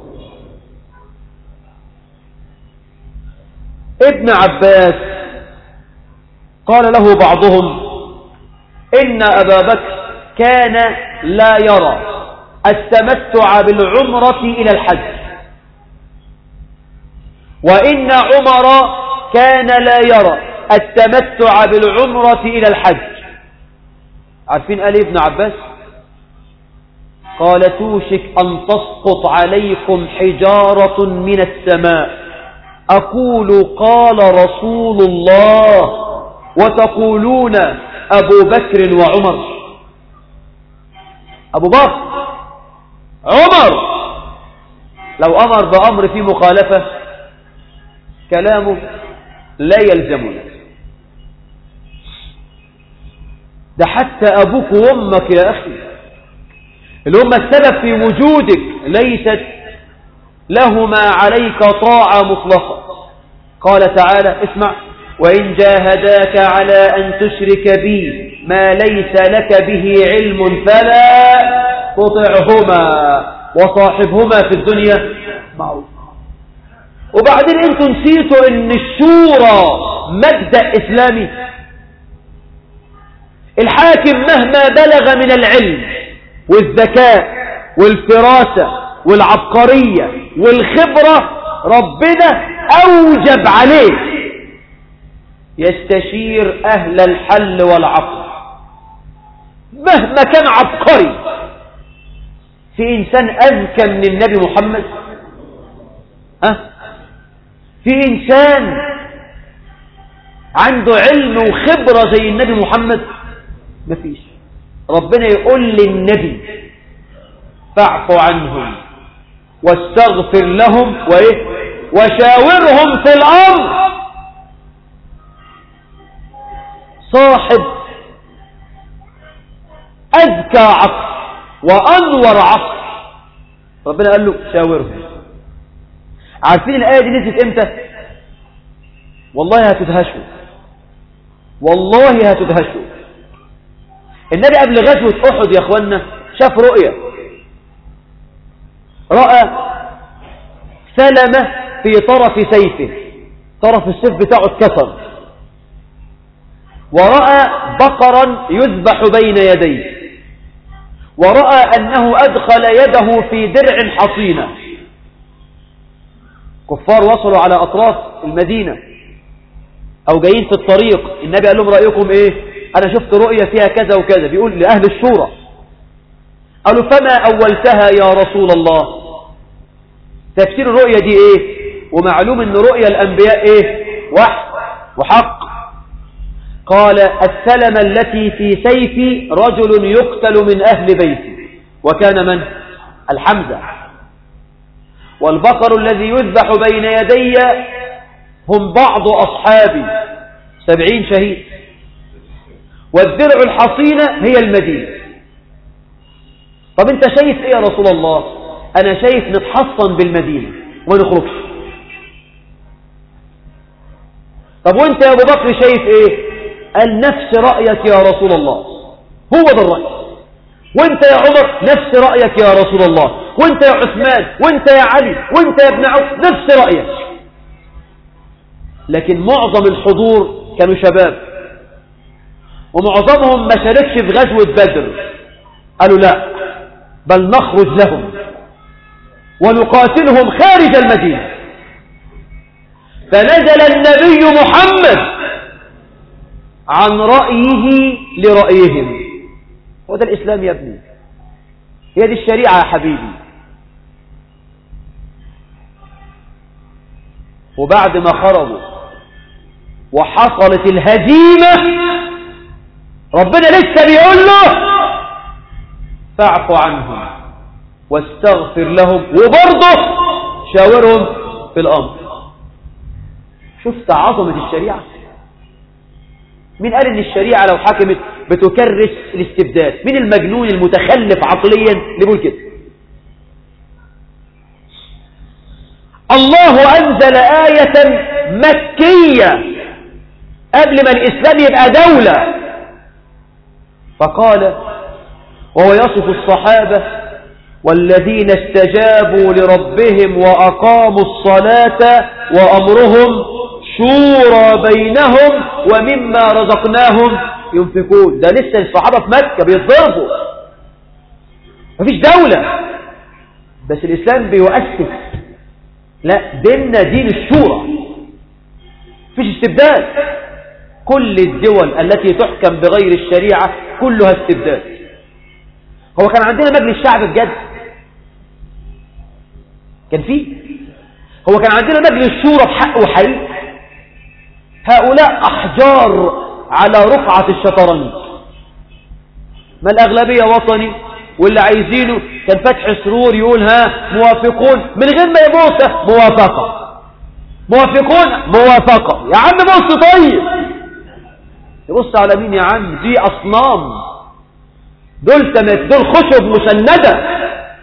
ابن عباس قال له بعضهم إن أبا بكر كان لا يرى التمتع بالعمرة إلى الحج وإن عمر كان لا يرى التمتع بالعمرة إلى الحج عارفين قال ابن عباس قال توشك أن تسقط عليكم حجارة من السماء أقول قال رسول الله وتقولون أبو بكر وعمر أبو بكر عمر لو أمر بأمر في مخالفة كلامه لا يلزمنا ده حتى أبوك وأمك يا أخي اللي هم السبب في وجودك ليست لهما عليك طاعة مطلقة قال تعالى اسمع وإن جاهداك على أن تشرك بي ما ليس لك به علم فلا تطعهما وصاحبهما في الدنيا معروف وبعدين انتوا نسيتوا ان الشورى مبدأ اسلامي الحاكم مهما بلغ من العلم والذكاء والفراسة والعبقرية والخبرة ربنا أوجب عليه يستشير أهل الحل والعقل مهما كان عبقري في إنسان أذكى من النبي محمد أه؟ في إنسان عنده علم وخبرة زي النبي محمد مفيش ربنا يقول للنبي فاعف عنهم واستغفر لهم وإيه وشاورهم في الأمر صاحب أذكى عقل وأنور عقل ربنا قال له شاورهم عارفين الآية دي نزلت امتى والله هتدهشوا والله هتدهشوا النبي قبل غزوة أحد يا أخوانا شاف رؤية رأى سلمة في طرف سيفه طرف السيف بتاعه اتكسر ورأى بقرا يذبح بين يديه ورأى أنه أدخل يده في درع حصينة كفار وصلوا على أطراف المدينة أو جايين في الطريق النبي قال لهم رأيكم إيه أنا شفت رؤية فيها كذا وكذا بيقول لأهل الشورى قالوا فما أولتها يا رسول الله تفسير الرؤية دي إيه ومعلوم أن رؤية الأنبياء إيه وحق وحق قال السلم التي في سيفي رجل يقتل من أهل بيتي وكان من الحمزة والبقر الذي يذبح بين يدي هم بعض أصحابي سبعين شهيد والدرع الحصينة هي المدينة طب انت شايف ايه يا رسول الله انا شايف نتحصن بالمدينة وما نخرجش طب وانت يا ابو بكر شايف ايه قال نفس رأيك يا رسول الله هو ده الرأي وانت يا عمر نفس رأيك يا رسول الله وانت يا عثمان وانت يا علي وانت يا ابن عوف نفس رأيك لكن معظم الحضور كانوا شباب ومعظمهم ما شاركش في غزوة بدر قالوا لا بل نخرج لهم ونقاتلهم خارج المدينة فنزل النبي محمد عن رأيه لرأيهم هو ده الإسلام يا ابني هي دي الشريعة يا حبيبي وبعد ما خرجوا وحصلت الهزيمة ربنا لسه بيقول له فاعف عنهم واستغفر لهم وبرضه شاورهم في الأمر شفت عظمة الشريعة مين قال ان الشريعة لو حكمت بتكرس الاستبداد مين المجنون المتخلف عقليا اللي بيقول كده الله أنزل آية مكية قبل ما الإسلام يبقى دولة فقال وهو يصف الصحابة والذين استجابوا لربهم وأقاموا الصلاة وأمرهم شورى بينهم ومما رزقناهم ينفقون ده لسه الصحابة في مكة بيتضربوا مفيش دولة بس الإسلام بيؤسس لا ديننا دين الشورى مفيش استبداد كل الدول التي تحكم بغير الشريعة كلها استبداد هو كان عندنا مجلس شعب بجد كان فيه هو كان عندنا مجلس شورى بحق وحقيقي هؤلاء أحجار على رقعة الشطرنج ما الأغلبية وطني واللي عايزينه كان فتح سرور يقول ها موافقون من غير ما يبوسه موافقة موافقون موافقة يا عم بص طيب يبص على مين يا عم دي أصنام دول تمت دول خشب مسندة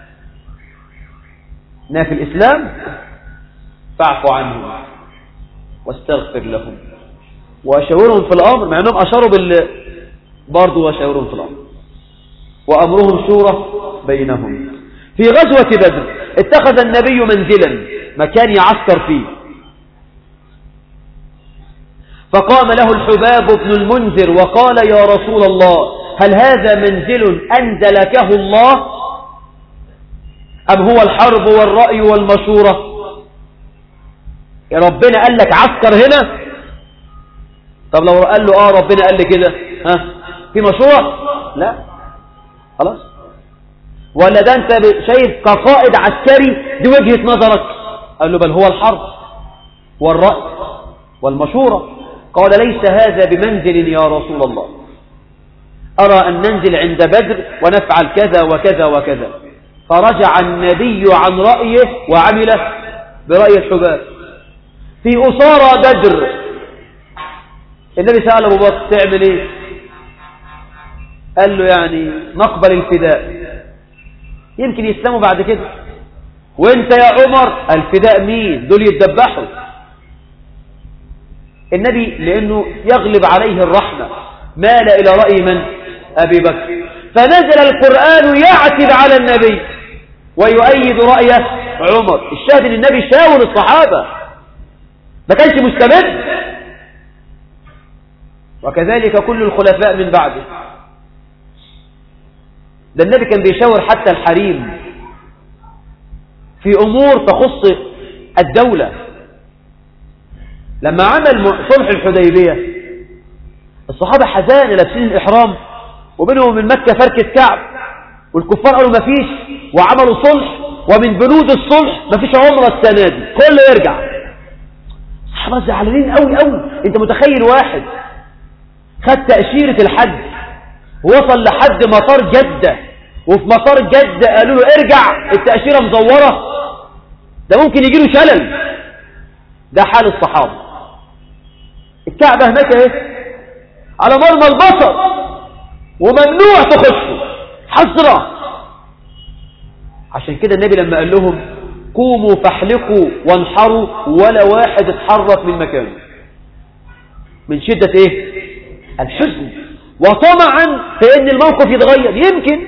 إنها في الإسلام فاعفوا عنهم واستغفر لهم وأشاورهم في الأمر مع أنهم أشاروا بال برضه وأشاورهم في الأمر وأمرهم شورى بينهم في غزوة بدر اتخذ النبي منزلا مكان يعسكر فيه فقام له الحباب بن المنذر وقال يا رسول الله هل هذا منزل أنزلكه الله أم هو الحرب والرأي والمشورة يا ربنا قال لك عسكر هنا طب لو قال له آه ربنا قال لي كده ها في مشورة لا خلاص ولا ده انت شايف كقائد عسكري دي وجهة نظرك قال له بل هو الحرب والرأي والمشورة قال ليس هذا بمنزل يا رسول الله أرى أن ننزل عند بدر ونفعل كذا وكذا وكذا فرجع النبي عن رأيه وعمل برأي الحباب في أسارى بدر النبي سأل أبو بكر تعمل إيه قال له يعني نقبل الفداء يمكن يسلموا بعد كده وانت يا عمر الفداء مين دول يتذبحوا النبي لأنه يغلب عليه الرحمة مال إلى رأي من أبي بكر فنزل القرآن يعتب على النبي ويؤيد رأي عمر الشاهد ان النبي شاور الصحابة ما كانش مستمد وكذلك كل الخلفاء من بعده ده النبي كان بيشاور حتى الحريم في أمور تخص الدولة لما عمل صلح الحديبية الصحابة حزان لابسين الإحرام وبينهم من مكة فركة كعب والكفار قالوا ما فيش وعملوا صلح ومن بنود الصلح ما فيش عمرة السنة دي كله يرجع الصحابة زعلانين قوي قوي انت متخيل واحد خد تأشيرة الحج وصل لحد مطار جدة وفي مطار جدة قالوا له ارجع التأشيرة مزورة ده ممكن يجي له شلل ده حال الصحابة الكعبة هناك ايه على مرمى البصر وممنوع تخشوا حسرة عشان كده النبي لما قال لهم قوموا فاحلقوا وانحروا ولا واحد اتحرك من مكانه من شدة ايه الحزن وطمعا في ان الموقف يتغير يمكن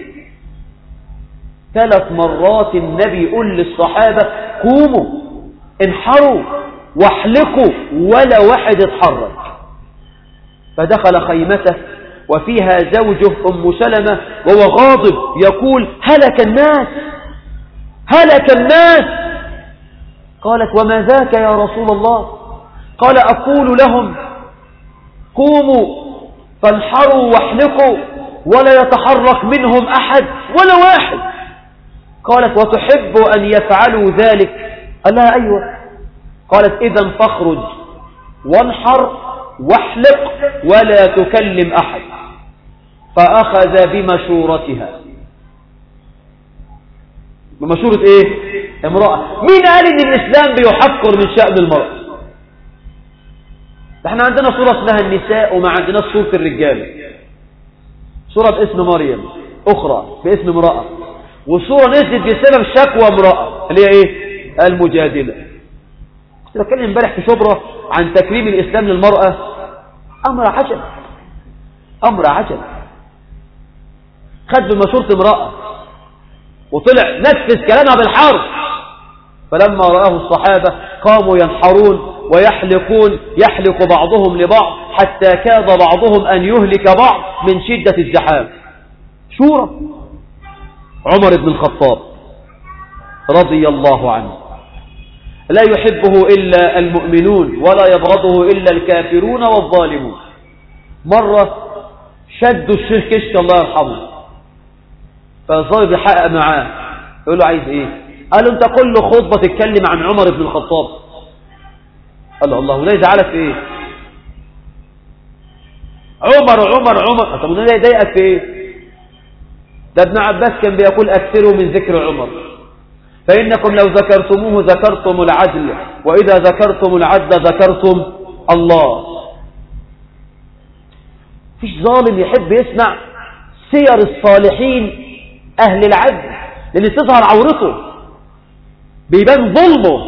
ثلاث مرات النبي يقول للصحابة قوموا انحروا واحلقوا ولا واحد اتحرك فدخل خيمته وفيها زوجه أم سلمة وهو غاضب يقول هلك الناس هلك الناس قالت وما ذاك يا رسول الله قال أقول لهم قوموا فانحروا واحلقوا ولا يتحرك منهم أحد ولا واحد قالت وتحب أن يفعلوا ذلك قال لها أيوة قالت إذا فاخرج وانحر واحلق ولا تكلم أحد فأخذ بمشورتها بمشورة إيه امرأة مين قال إن الإسلام بيحقر من شأن المرأة احنا عندنا صورة اسمها النساء وما عندنا صورة الرجال صورة باسم مريم أخرى باسم امرأة وصورة نزلت بسبب شكوى امرأة اللي هي ايه المجادلة كنت بتكلم امبارح في شبرة عن تكريم الإسلام للمرأة أمر عجب أمر عجب خد بمشورة امرأة وطلع نفذ كلامها بالحرب فلما رآه الصحابة قاموا ينحرون ويحلقون يحلق بعضهم لبعض حتى كاد بعضهم أن يهلك بعض من شدة الزحام شورى عمر بن الخطاب رضي الله عنه لا يحبه إلا المؤمنون ولا يبغضه إلا الكافرون والظالمون مرة شدوا الشيخ كشك الله يرحمه فالظالم يحقق معاه يقول له عايز ايه قال له انت كل خطبة تتكلم عن عمر بن الخطاب قال له الله وده يزعلك في ايه عمر عمر عمر طب وده يضايقك في ايه ده ابن عباس كان بيقول أكثروا من ذكر عمر فإنكم لو ذكرتموه ذكرتم العدل وإذا ذكرتم العدل ذكرتم الله فيش ظالم يحب يسمع سير الصالحين أهل العدل لأن تظهر عورته بيبان ظلمه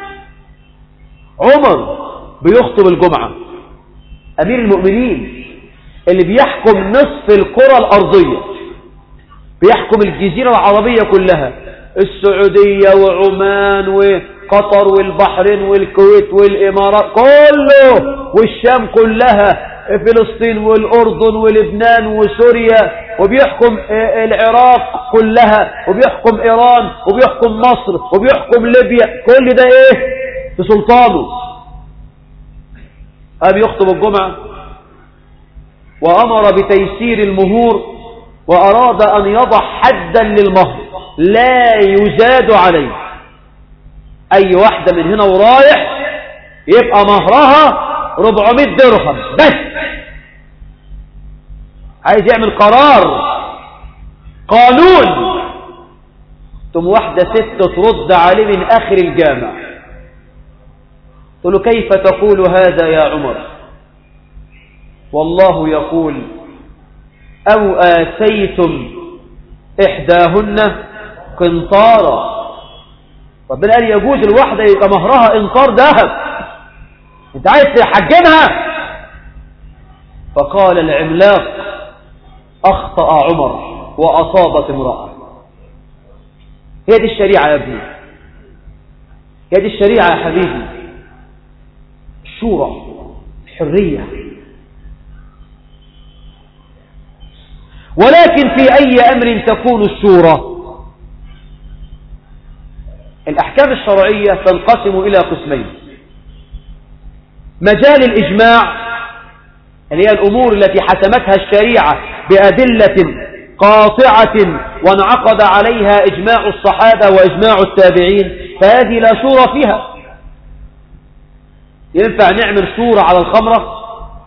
عمر بيخطب الجمعة أمير المؤمنين اللي بيحكم نصف الكرة الأرضية بيحكم الجزيرة العربية كلها السعودية وعمان وقطر والبحرين والكويت والإمارات كله والشام كلها فلسطين والأردن ولبنان وسوريا وبيحكم العراق كلها وبيحكم إيران وبيحكم مصر وبيحكم ليبيا كل ده إيه في سلطانه قام يخطب الجمعة وأمر بتيسير المهور وأراد أن يضع حدا للمهر لا يزاد عليه أي واحدة من هنا ورايح يبقى مهرها 400 درهم بس عايز يعمل قرار قانون ثم واحدة ست ترد عليه من آخر الجامع تقول له كيف تقول هذا يا عمر والله يقول أو آتيتم إحداهن قنطارا ربنا قال يجوز الواحدة يبقى مهرها انقار ذهب انت عايز تحجمها فقال العملاق أخطأ عمر وأصابت امرأة هي دي الشريعة يا ابني هي دي الشريعة يا حبيبي الشورى الحرية ولكن في أي أمر تكون الشورى الأحكام الشرعية تنقسم إلى قسمين مجال الإجماع اللي هي الأمور التي حسمتها الشريعة بأدلة قاطعة وانعقد عليها إجماع الصحابة وإجماع التابعين فهذه لا شورى فيها ينفع نعمل شورى على الخمرة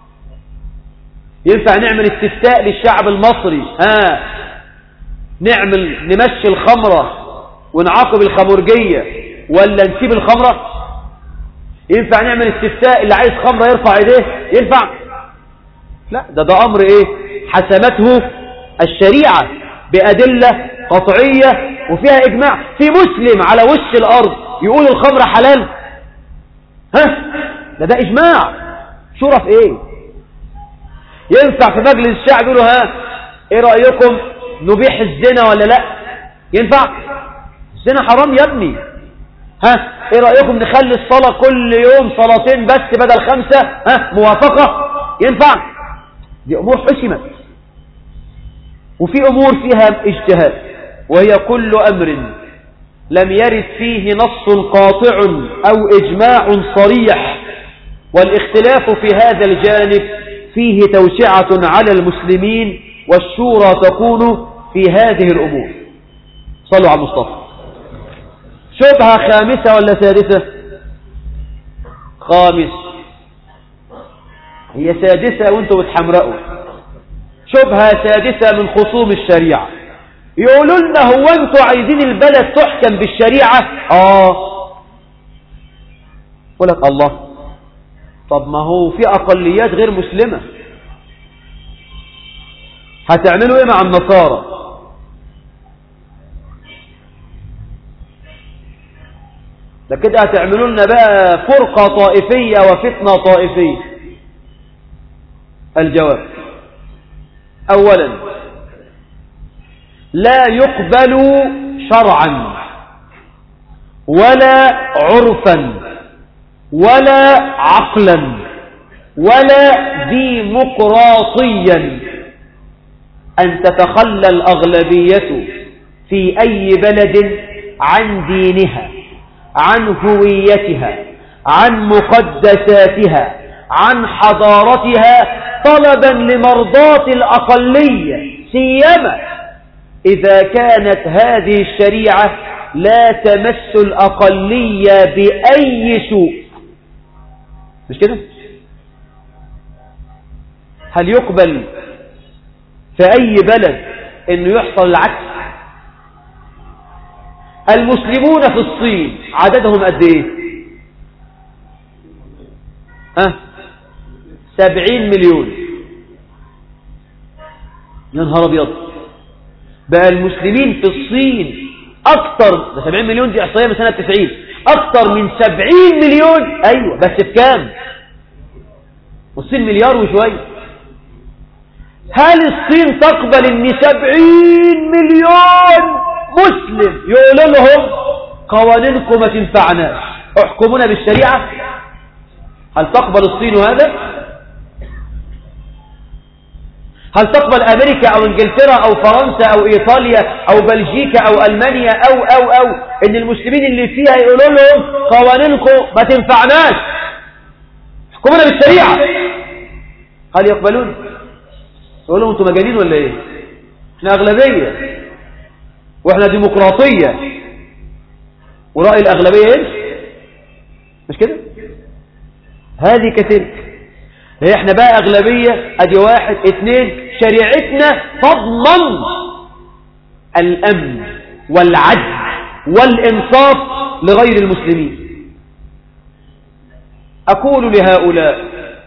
ينفع نعمل استفتاء للشعب المصري ها نعمل نمشي الخمرة ونعاقب الخمرجية ولا نسيب الخمرة ينفع نعمل استفتاء اللي عايز خمرة يرفع ايديه ينفع لا ده ده امر ايه حسمته الشريعة بأدلة قطعية وفيها اجماع في مسلم على وش الارض يقول الخمرة حلال ها ده ده اجماع شورى في ايه ينفع في مجلس الشعب يقولوا ها ايه رأيكم نبيح الزنا ولا لا ينفع الزنا حرام يا ابني ها ايه رأيكم نخلي الصلاة كل يوم صلاتين بس بدل خمسة ها موافقة ينفع دي امور حسمت وفي امور فيها اجتهاد وهي كل امر لم يرد فيه نص قاطع او اجماع صريح والاختلاف في هذا الجانب فيه توسعة على المسلمين والشورى تكون في هذه الأمور صلوا على المصطفى شبهة خامسة ولا سادسة خامس هي سادسة وانتوا بتحمرقوا شبهة سادسة من خصوم الشريعة يقولوا لنا هو انتوا عايزين البلد تحكم بالشريعة اه يقول لك الله طب ما هو في أقليات غير مسلمة هتعملوا ايه مع النصارى ده كده هتعملوا لنا بقى فرقة طائفية وفتنة طائفية الجواب أولا لا يقبل شرعا ولا عرفا ولا عقلا ولا ديمقراطيا أن تتخلى الأغلبية في أي بلد عن دينها عن هويتها عن مقدساتها عن حضارتها طلبا لمرضاة الأقلية سيما إذا كانت هذه الشريعة لا تمس الأقلية بأي سوء مش كده هل يقبل في أي بلد انه يحصل العكس المسلمون في الصين عددهم قد ايه ها سبعين مليون يا نهار ابيض بقى المسلمين في الصين اكتر ده 70 مليون دي احصائيه من سنه 90 اكتر من 70 مليون ايوه بس بكام والصين مليار وشويه هل الصين تقبل ان 70 مليون مسلم يقول لهم قوانينكم ما تنفعناش احكمونا بالشريعه هل تقبل الصين هذا هل تقبل أمريكا أو إنجلترا أو فرنسا أو إيطاليا أو بلجيكا أو ألمانيا أو أو أو إن المسلمين اللي فيها يقولوا لهم قوانينكم ما تنفعناش حكمنا بالشريعة هل يقبلون يقول لهم أنتم مجانين ولا إيه إحنا أغلبية وإحنا ديمقراطية ورأي الأغلبية إيه مش كده هذه كتلك احنا بقى اغلبية ادي واحد اثنين شريعتنا تضمن الامن والعدل والانصاف لغير المسلمين اقول لهؤلاء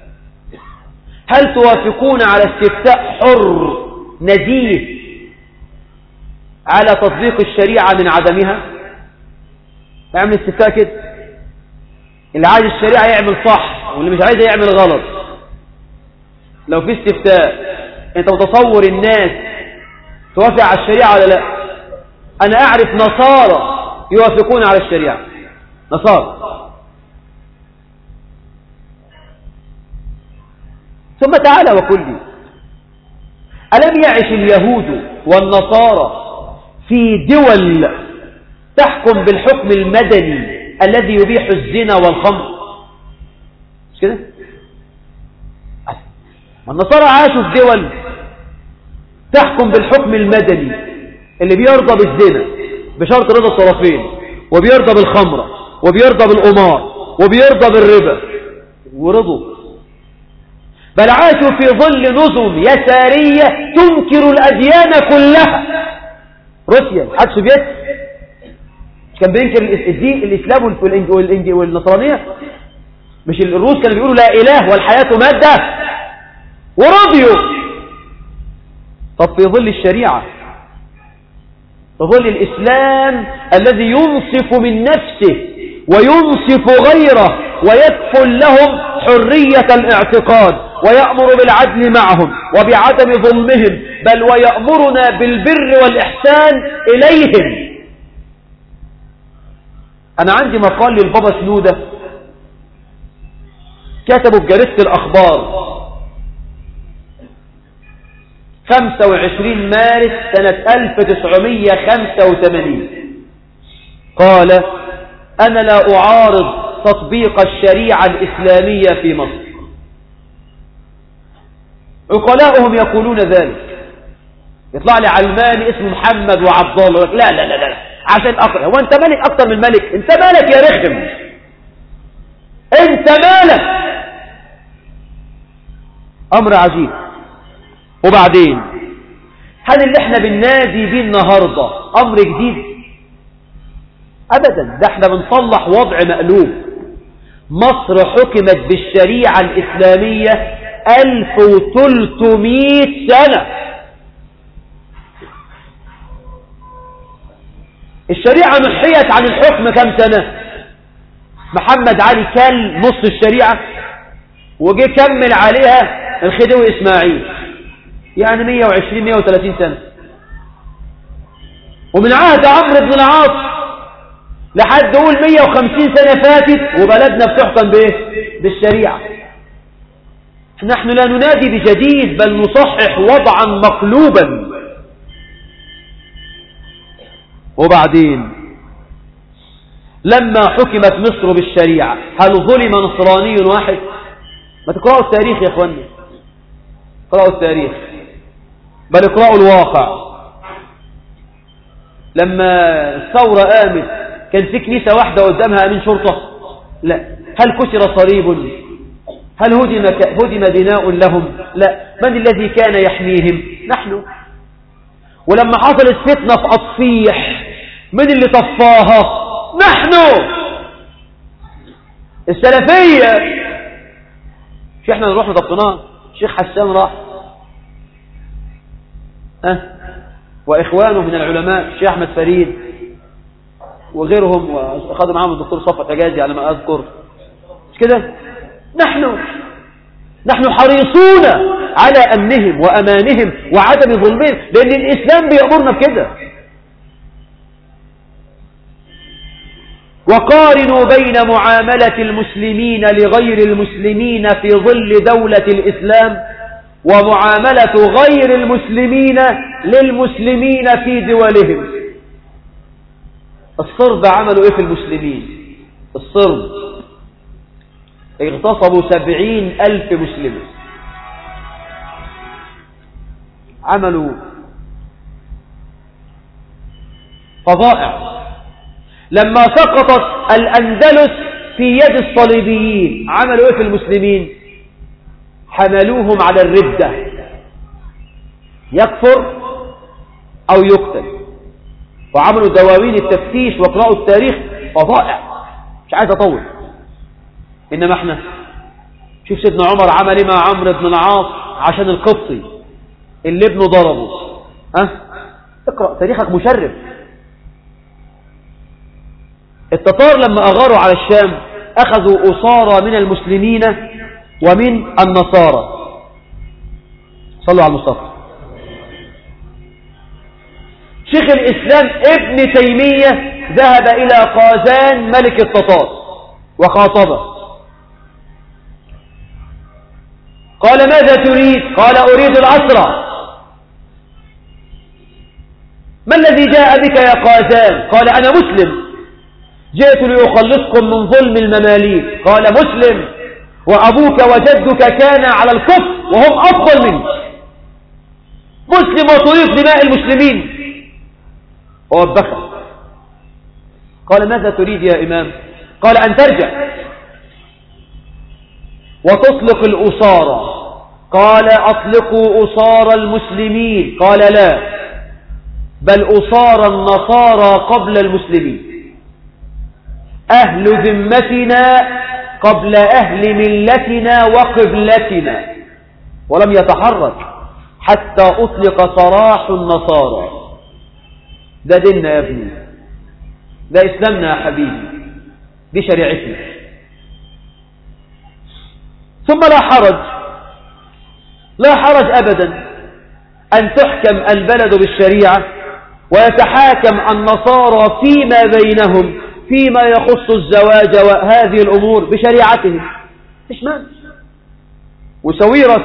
هل توافقون على استفتاء حر نزيه على تطبيق الشريعة من عدمها اعمل استفتاء كده اللي عايز الشريعة يعمل صح واللي مش عايز يعمل غلط لو في استفتاء انت متصور الناس توافق على الشريعة ولا لا انا اعرف نصارى يوافقون على الشريعة نصارى ثم تعالى وقل لي ألم يعش اليهود والنصارى في دول تحكم بالحكم المدني الذي يبيح الزنا والخمر مش كده النصارى عاشوا في دول تحكم بالحكم المدني اللي بيرضى بالزنا بشرط رضا الطرفين وبيرضى بالخمرة وبيرضى بالقمار وبيرضى بالربا ورضوا بل عاشوا في ظل نظم يسارية تنكر الأديان كلها روسيا الحد السوفيتي كان بينكر الدين الإسلام والنصرانية مش الروس كانوا بيقولوا لا إله والحياة مادة ورضيوا طب في ظل الشريعة في ظل الإسلام الذي ينصف من نفسه وينصف غيره ويكفل لهم حرية الاعتقاد ويأمر بالعدل معهم وبعدم ظلمهم بل ويأمرنا بالبر والإحسان إليهم أنا عندي مقال للبابا سنودة كتبه بجريدة الأخبار 25 مارس سنة 1985 قال أنا لا أعارض تطبيق الشريعة الإسلامية في مصر عقلاؤهم يقولون ذلك يطلع لي علماني اسمه محمد وعبد الله لا لا لا لا عشان أقرأ هو أنت ملك أكتر من ملك أنت مالك يا رخم أنت مالك أمر عجيب وبعدين هل اللي احنا بننادي بيه النهاردة امر جديد ابدا ده احنا بنصلح وضع مقلوب مصر حكمت بالشريعة الاسلامية 1300 سنة الشريعة محيت عن الحكم كم سنة محمد علي كل نص الشريعة وجي كمل عليها الخديوي اسماعيل يعني 120 130 سنة ومن عهد عمرو بن العاص لحد قول 150 سنة فاتت وبلدنا بتحكم بايه بالشريعة نحن لا ننادي بجديد بل نصحح وضعا مقلوبا وبعدين لما حكمت مصر بالشريعة هل ظلم نصراني واحد ما تقرأوا التاريخ يا اخواني اقرأوا التاريخ بل اقرأوا الواقع لما الثورة قامت كان في كنيسة واحدة قدامها أمين شرطة لا هل كسر صليب هل هدم, هدم بناء لهم لا من الذي كان يحميهم نحن ولما حصلت فتنة في أطفيح من اللي طفاها نحن السلفية مش احنا نروح نطفناه الشيخ حسان راح أه؟ وإخوانه من العلماء الشيخ أحمد فريد وغيرهم وأخذوا معهم الدكتور صفة حجازي على ما أذكر مش كده نحن نحن حريصون على أمنهم وأمانهم وعدم ظلمهم لأن الإسلام بيأمرنا بكده وقارنوا بين معاملة المسلمين لغير المسلمين في ظل دولة الإسلام ومعاملة غير المسلمين للمسلمين في دولهم الصرب عملوا ايه في المسلمين الصرب اغتصبوا سبعين ألف مسلم عملوا فظائع لما سقطت الأندلس في يد الصليبيين عملوا ايه في المسلمين حملوهم على الردة يكفر أو يقتل وعملوا دواوين التفتيش وقرأوا التاريخ فظائع مش عايز أطول إنما احنا شوف سيدنا عمر عمل ايه مع عمرو بن العاص عشان القبطي اللي ابنه ضربه ها اقرأ تاريخك مشرف التتار لما أغاروا على الشام أخذوا أسارى من المسلمين ومن النصارى صلوا على المصطفى شيخ الإسلام ابن تيمية ذهب إلى قازان ملك التتار وخاطبه قال ماذا تريد قال أريد العصر ما الذي جاء بك يا قازان قال أنا مسلم جئت لأخلصكم من ظلم المماليك قال مسلم وأبوك وجدك كان على الكفر وهم أفضل منك مسلم وتريد دماء المسلمين ووبخه قال ماذا تريد يا إمام قال أن ترجع وتطلق الأسارة قال أطلقوا أسار المسلمين قال لا بل أسار النصارى قبل المسلمين أهل ذمتنا قبل أهل ملتنا وقبلتنا ولم يتحرك حتى أطلق صراح النصارى ده ديننا يا ابني ده إسلامنا يا حبيبي دي شريعتنا ثم لا حرج لا حرج أبدا أن تحكم البلد بالشريعة ويتحاكم النصارى فيما بينهم فيما يخص الزواج وهذه الأمور بشريعته إيش مانع وسويرس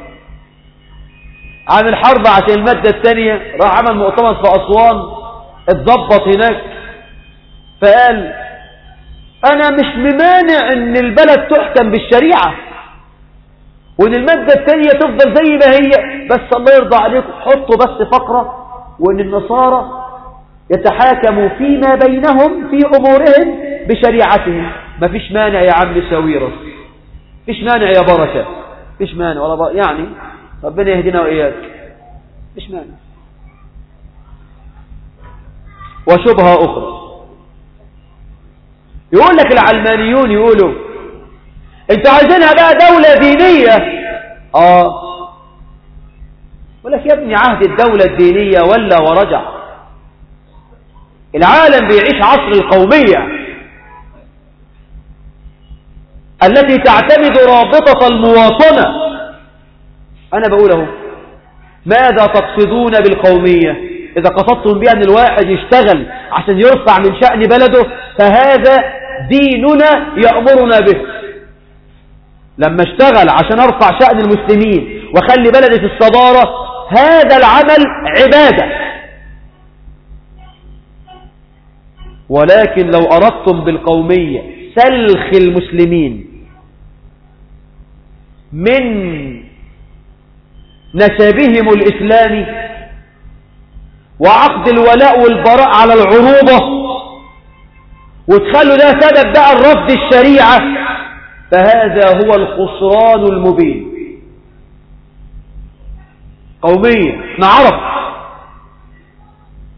عن الحرب عشان المادة الثانية راح عمل مؤتمر في أسوان اتظبط هناك فقال أنا مش ممانع إن البلد تحكم بالشريعة وإن المادة الثانية تفضل زي ما هي بس الله يرضى عليكم حطوا بس فقرة وإن النصارى يتحاكموا فيما بينهم في أمورهم بشريعتهم ما فيش مانع يا عم ساويرس فيش مانع يا بركة فيش مانع ولا بر... يعني ربنا يهدينا وإياك فيش مانع وشبهة أخرى يقول لك العلمانيون يقولوا انتوا عايزينها بقى دولة دينية اه يقول لك يا ابني عهد الدولة الدينية ولا ورجع العالم بيعيش عصر القومية التي تعتمد رابطة المواطنة أنا بقوله ماذا تقصدون بالقومية إذا قصدتم بها أن الواحد يشتغل عشان يرفع من شأن بلده فهذا ديننا يأمرنا به لما اشتغل عشان أرفع شأن المسلمين وخلي بلدي في الصدارة هذا العمل عبادة ولكن لو أردتم بالقومية سلخ المسلمين من نسبهم الإسلامي وعقد الولاء والبراء على العروبة وتخلوا ده سبب بقى الرفض الشريعة فهذا هو الخسران المبين قومية نعرف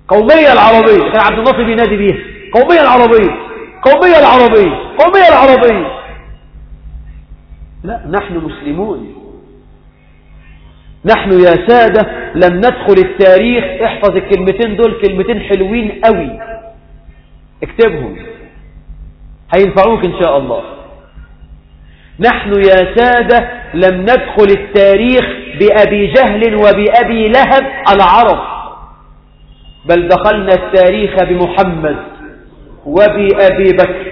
قومية العربية كان عبد الناصر بينادي بيها قومية العربية قومية العربية قومية العربية لا نحن مسلمون نحن يا سادة لم ندخل التاريخ احفظ الكلمتين دول كلمتين حلوين قوي اكتبهم هينفعوك ان شاء الله نحن يا سادة لم ندخل التاريخ بأبي جهل وبأبي لهب العرب بل دخلنا التاريخ بمحمد وبأبي بكر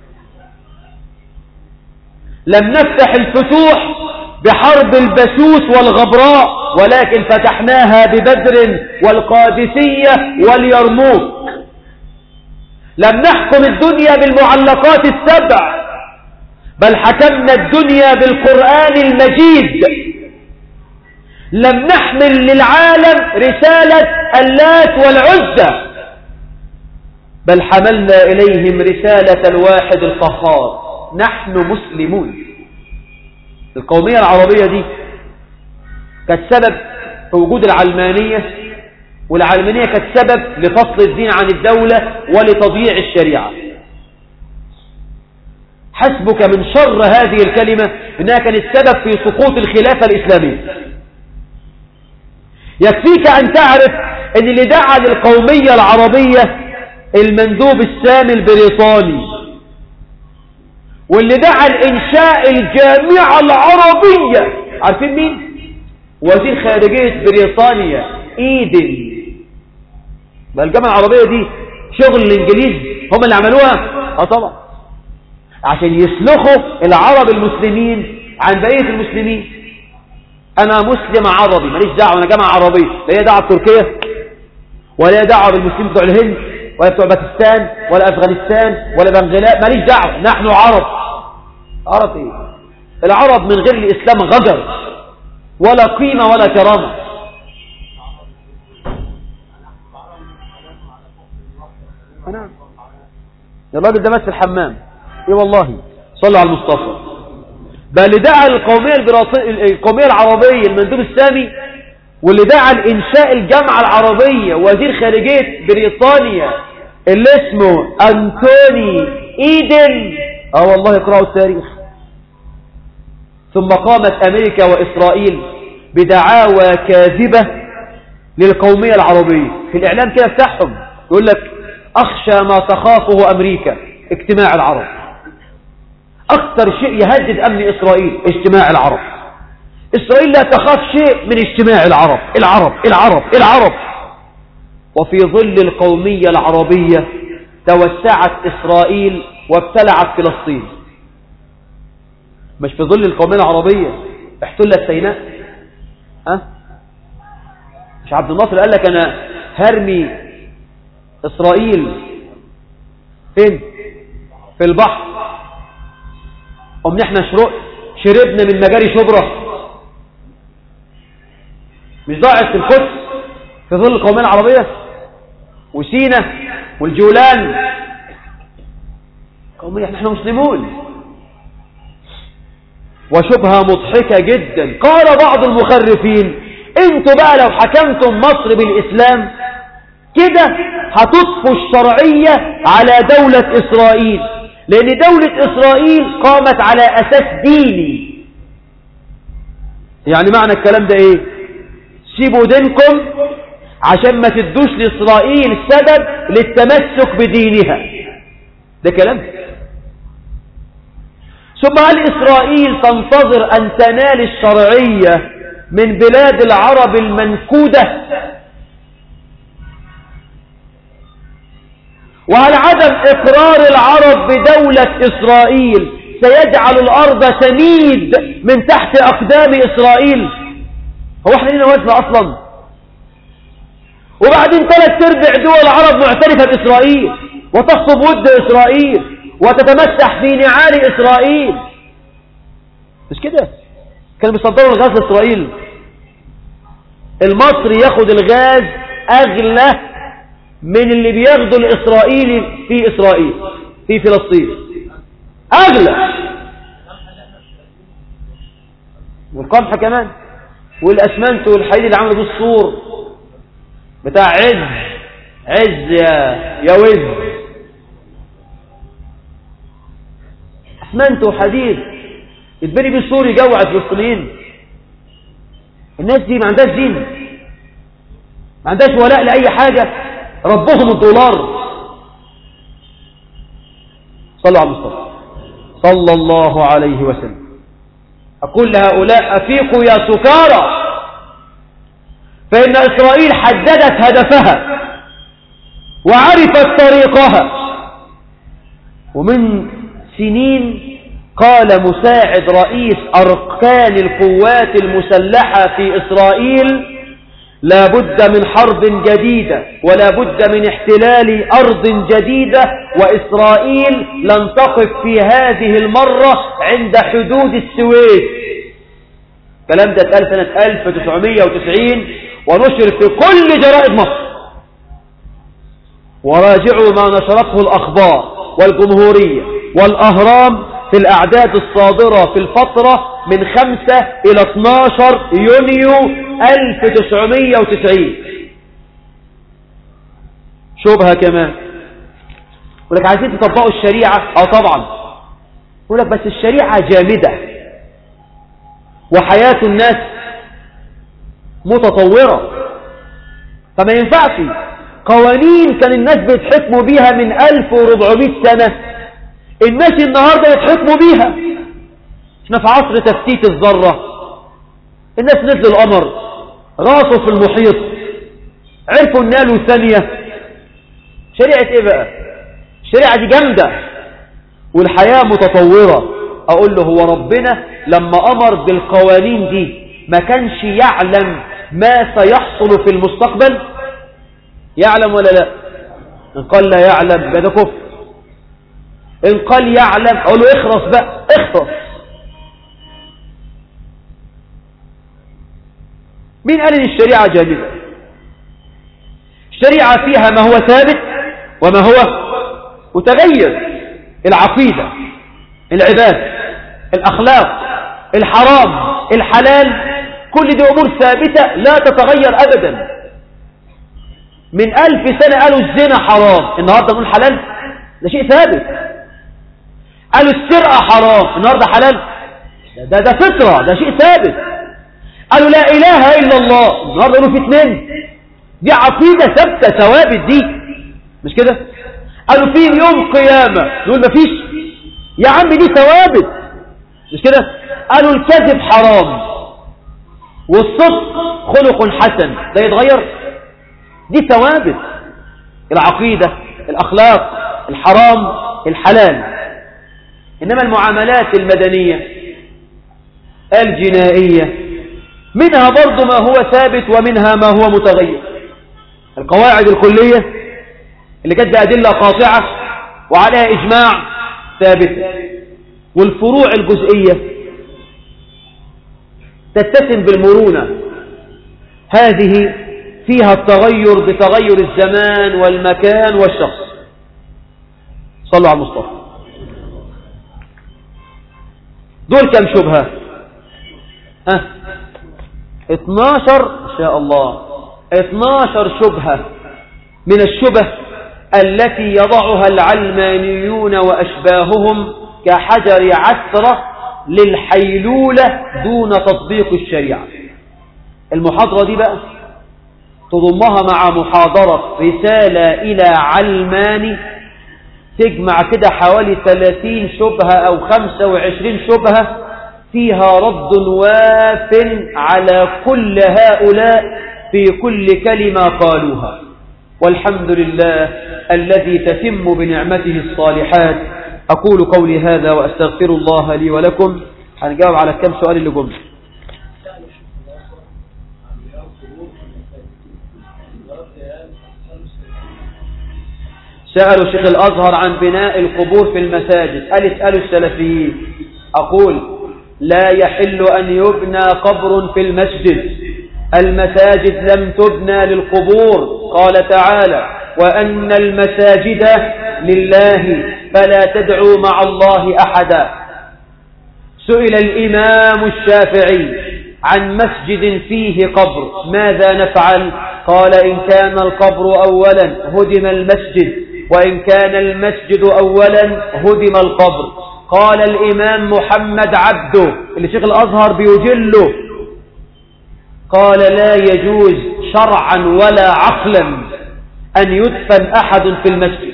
لم نفتح الفتوح بحرب البسوس والغبراء ولكن فتحناها ببدر والقادسية واليرموك لم نحكم الدنيا بالمعلقات السبع بل حكمنا الدنيا بالقرآن المجيد لم نحمل للعالم رسالة اللات والعزة بل حملنا إليهم رسالة الواحد القهار نحن مسلمون القومية العربية دي كانت سبب في وجود العلمانية والعلمانية كانت سبب لفصل الدين عن الدولة ولتضييع الشريعة حسبك من شر هذه الكلمة انها كانت سبب في سقوط الخلافة الإسلامية يكفيك أن تعرف أن اللي دعا للقومية العربية المندوب السامي البريطاني واللي دعا لإنشاء الجامعة العربية عارفين مين؟ وزير خارجية بريطانيا إيدن بقى الجامعة العربية دي شغل الإنجليز هم اللي عملوها؟ اه طبعا عشان يسلخوا العرب المسلمين عن بقية المسلمين أنا مسلم عربي ماليش دعوة أنا جامعة عربية لا هي دعوة بتركيا ولا هي دعوة بالمسلمين بتوع الهند ولا بتوع باكستان ولا أفغانستان ولا بنغلاء ماليش دعوة نحن عرب عرب إيه العرب من غير الإسلام غدر ولا قيمة ولا كرامة نعم الراجل ده مات في الحمام ايه والله صلى على المصطفى بل اللي دعا القومية, القومية العربية المندوب السامي واللي دعا لإنشاء الجامعة العربية وزير خارجية بريطانيا اللي اسمه أنتوني إيدن اه والله اقرأوا التاريخ ثم قامت أمريكا وإسرائيل بدعاوى كاذبة للقومية العربية في الإعلام كده بتاعهم يقول لك أخشى ما تخافه أمريكا اجتماع العرب أكثر شيء يهدد أمن إسرائيل اجتماع العرب إسرائيل لا تخاف شيء من اجتماع العرب العرب العرب العرب وفي ظل القومية العربية توسعت إسرائيل وابتلعت فلسطين مش في ظل القومية العربية احتلت سيناء أه؟ مش عبد الناصر قال لك أنا هرمي إسرائيل فين في البحر أم نحن شربنا من مجاري شبرة مش ضاعت في القدس في ظل القومية العربية وسينا والجولان قومية نحن مسلمون وشبهة مضحكة جدا قال بعض المخرفين انتوا بقى لو حكمتم مصر بالإسلام كده هتطفوا الشرعية على دولة إسرائيل لأن دولة إسرائيل قامت على أساس ديني يعني معنى الكلام ده إيه سيبوا دينكم عشان ما تدوش لإسرائيل سبب للتمسك بدينها ده كلام ثم هل إسرائيل تنتظر أن تنال الشرعية من بلاد العرب المنكودة وهل عدم إقرار العرب بدولة إسرائيل سيجعل الأرض تميد من تحت أقدام إسرائيل هو احنا لنا وزن أصلا وبعدين ثلاث ارباع دول العرب معترفة بإسرائيل وتصب ود إسرائيل وتتمسح في نعال إسرائيل مش كده كانوا بيصدروا الغاز لإسرائيل المصري ياخد الغاز أغلى من اللي بياخده الإسرائيلي في إسرائيل في فلسطين أغلى والقمح كمان والأسمنت والحديد اللي عملوا بالسور بتاع عز عز يا يا وز اسمنت وحديد يتبني بيه سوري جو على الفلسطينيين الناس دي ما عندهاش دين ما عندهاش ولاء لأي حاجة ربهم الدولار صلوا على المصطفى صلى الله عليه وسلم أقول لهؤلاء أفيقوا يا سكارى فإن إسرائيل حددت هدفها وعرفت طريقها ومن سنين قال مساعد رئيس أركان القوات المسلحة في إسرائيل لا بد من حرب جديدة ولا بد من احتلال أرض جديدة وإسرائيل لن تقف في هذه المرة عند حدود السويس كلام ده اتقال سنة 1990 ونشر في كل جرائد مصر وراجعوا ما نشرته الأخبار والجمهورية والأهرام في الأعداد الصادرة في الفترة من 5 إلى 12 يونيو 1990 شبهة كمان يقول لك عايزين تطبقوا الشريعة اه طبعا يقول لك بس الشريعة جامدة وحياة الناس متطورة فما ينفعش قوانين كان الناس بيتحكموا بيها من 1400 سنة الناس النهاردة يتحكموا بيها احنا في عصر تفتيت الذرة الناس نزلوا القمر غاصوا في المحيط عرفوا النالوا ثانية شريعة ايه بقى الشريعة دي جامدة والحياة متطورة اقول له هو ربنا لما امر بالقوانين دي ما كانش يعلم ما سيحصل في المستقبل يعلم ولا لا ان قال لا يعلم ده كفر ان قال يعلم اقول له اخرس بقى اخرس مين قال ان الشريعة جامدة الشريعة فيها ما هو ثابت وما هو متغير العقيدة العبادة الأخلاق الحرام الحلال كل دي أمور ثابتة لا تتغير أبدا من ألف سنة قالوا الزنا حرام النهاردة نقول حلال ده شيء ثابت قالوا السرقة حرام النهاردة حلال ده ده فطرة ده شيء ثابت قالوا لا إله إلا الله النهاردة يقولوا في اثنين دي عقيدة ثابتة ثوابت دي مش كده قالوا في يوم قيامة نقول مفيش يا عم دي ثوابت مش كده قالوا الكذب حرام والصدق خلق حسن ده يتغير دي ثوابت العقيدة الأخلاق الحرام الحلال إنما المعاملات المدنية الجنائية منها برضو ما هو ثابت ومنها ما هو متغير القواعد الكلية اللي جت بأدلة قاطعة وعليها إجماع ثابتة والفروع الجزئية تتسم بالمرونة هذه فيها التغير بتغير الزمان والمكان والشخص صلوا على المصطفى دول كم شبهة ها 12 إن شاء الله 12 شبهة من الشبه التي يضعها العلمانيون وأشباههم كحجر عثرة للحيلولة دون تطبيق الشريعة المحاضرة دي بقى تضمها مع محاضرة رسالة إلى علماني تجمع كده حوالي 30 شبهة أو 25 شبهة فيها رد واف على كل هؤلاء في كل كلمة قالوها والحمد لله الذي تتم بنعمته الصالحات أقول قولي هذا وأستغفر الله لي ولكم هنجاوب على كم سؤال اللي جمع سألوا شيخ الأزهر عن بناء القبور في المساجد قال اسألوا السلفيين أقول لا يحل أن يبنى قبر في المسجد المساجد لم تبنى للقبور قال تعالى وأن المساجد لله فلا تدعوا مع الله أحدا سئل الإمام الشافعي عن مسجد فيه قبر ماذا نفعل قال إن كان القبر أولا هدم المسجد وإن كان المسجد أولا هدم القبر قال الإمام محمد عبده اللي شيخ الأزهر بيجله قال لا يجوز شرعا ولا عقلا أن يدفن أحد في المسجد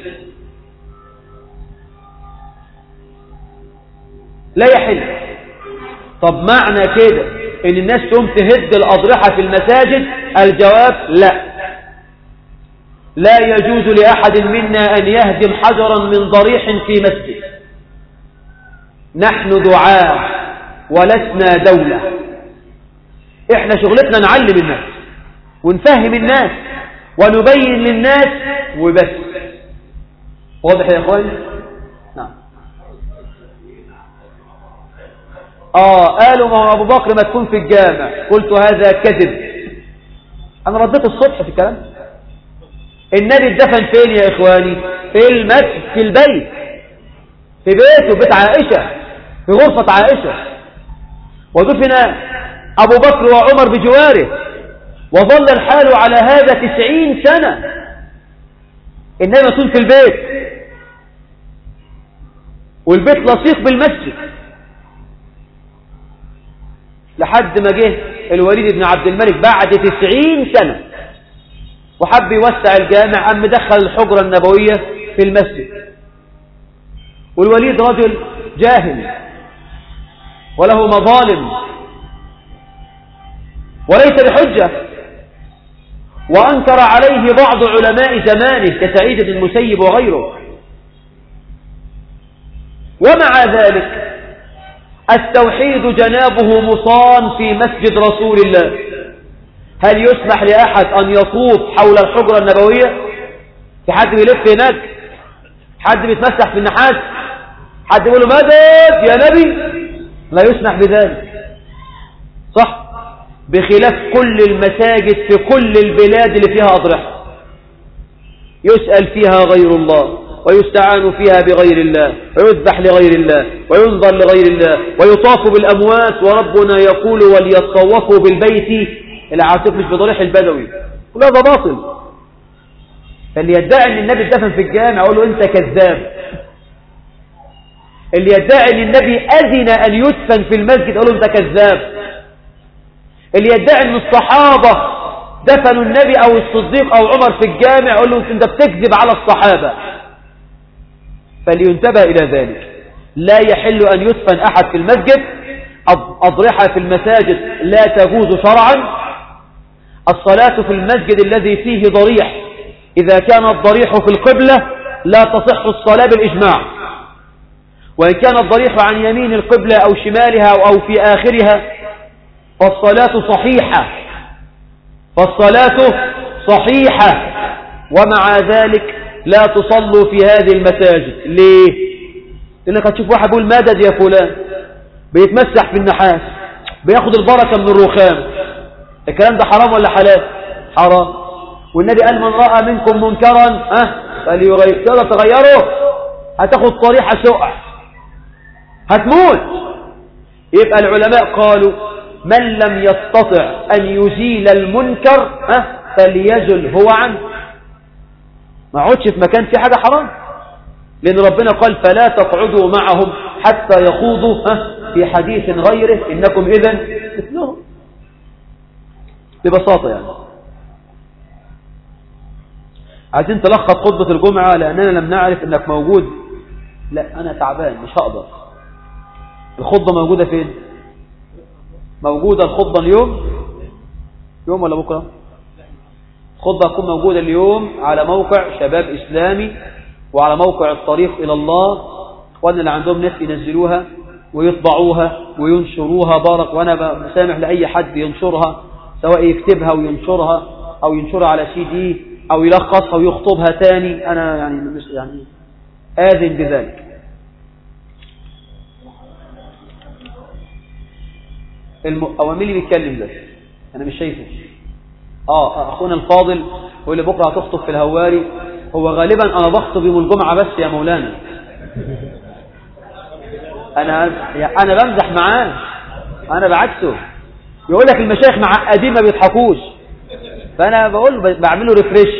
لا يحل طب معنى كده ان الناس تقوم تهد الأضرحة في المساجد الجواب لا لا يجوز لأحد منا أن يهدم حجرا من ضريح في مسجد نحن دعاء ولسنا دولة احنا شغلتنا نعلم الناس ونفهم الناس ونبين للناس وبس واضح يا اخواني نعم اه قالوا ما هو ابو بكر ما تكون في الجامع قلت هذا كذب انا رديت الصبح في الكلام النبي اتدفن فين يا اخواني في المسجد في البيت في بيته بيت عائشة في غرفة عائشة ودفن أبو بكر وعمر بجواره وظل الحال على هذا تسعين سنة النبي مسؤول في البيت والبيت لصيق بالمسجد لحد ما جه الوليد بن عبد الملك بعد تسعين سنة وحب يوسع الجامع أم دخل الحجرة النبوية في المسجد والوليد رجل جاهل وله مظالم وليس بحجة وأنكر عليه بعض علماء زمانه كسعيد بن المسيب وغيره ومع ذلك التوحيد جنابه مصان في مسجد رسول الله هل يسمح لأحد أن يطوف حول الحجرة النبوية في حد بيلف هناك حد بيتمسح في النحاس حد يقول له مدد يا نبي لا يسمح بذلك صح بخلاف كل المساجد في كل البلاد اللي فيها أضرحة يسأل فيها غير الله ويستعان فيها بغير الله ويذبح لغير الله وينظر لغير الله ويطاف بالأموات وربنا يقول وليطوفوا بالبيت العاتق مش بضريح البدوي كل هذا باطل فاللي يدعي ان النبي اتدفن في الجامع اقول له انت كذاب اللي يدعي ان النبي اذن ان يدفن في المسجد اقول له انت كذاب اللي يدعي ان الصحابة دفنوا النبي او الصديق او عمر في الجامع اقول له انت بتكذب على الصحابة فلينتبه الى ذلك لا يحل ان يدفن احد في المسجد اضرحة في المساجد لا تجوز شرعا الصلاة في المسجد الذي فيه ضريح إذا كان الضريح في القبلة لا تصح الصلاة بالإجماع وإن كان الضريح عن يمين القبلة أو شمالها أو في آخرها فالصلاة صحيحة فالصلاة صحيحة ومع ذلك لا تصلوا في هذه المساجد ليه لأنك هتشوف واحد بيقول مدد يا فلان بيتمسح في النحاس بياخد البركة من الرخام الكلام ده حرام ولا حلال حرام والنبي قال من رأى منكم منكرا ها فليغير تقدر تغيره هتاخد طريحة سقع هتموت يبقى العلماء قالوا من لم يستطع أن يزيل المنكر ها فليزل هو عنه ما عودش في مكان في حاجة حرام لأن ربنا قال فلا تقعدوا معهم حتى يخوضوا ها في حديث غيره إنكم إذن مثلهم ببساطة يعني عايزين تلخص خطبة الجمعة لأننا لم نعرف أنك موجود لا أنا تعبان مش هقدر الخطبة موجودة فين موجودة الخطبة اليوم يوم ولا بكرة الخطبة تكون موجودة اليوم على موقع شباب إسلامي وعلى موقع الطريق إلى الله وأن اللي عندهم ناس ينزلوها ويطبعوها وينشروها بارك وأنا بسامح لأي حد ينشرها سواء يكتبها وينشرها أو ينشرها على سي دي أو يلخصها ويخطبها تاني أنا يعني مش يعني آذن بذلك الأوامر اللي بيتكلم ده أنا مش شايفه آه أخونا الفاضل هو اللي بكرة هتخطب في الهواري هو غالبا أنا بخطب يوم الجمعة بس يا مولانا أنا أنا بمزح معاه أنا بعكسه يقول لك المشايخ معقدين ما بيضحكوش فانا بقول بعمله ريفريش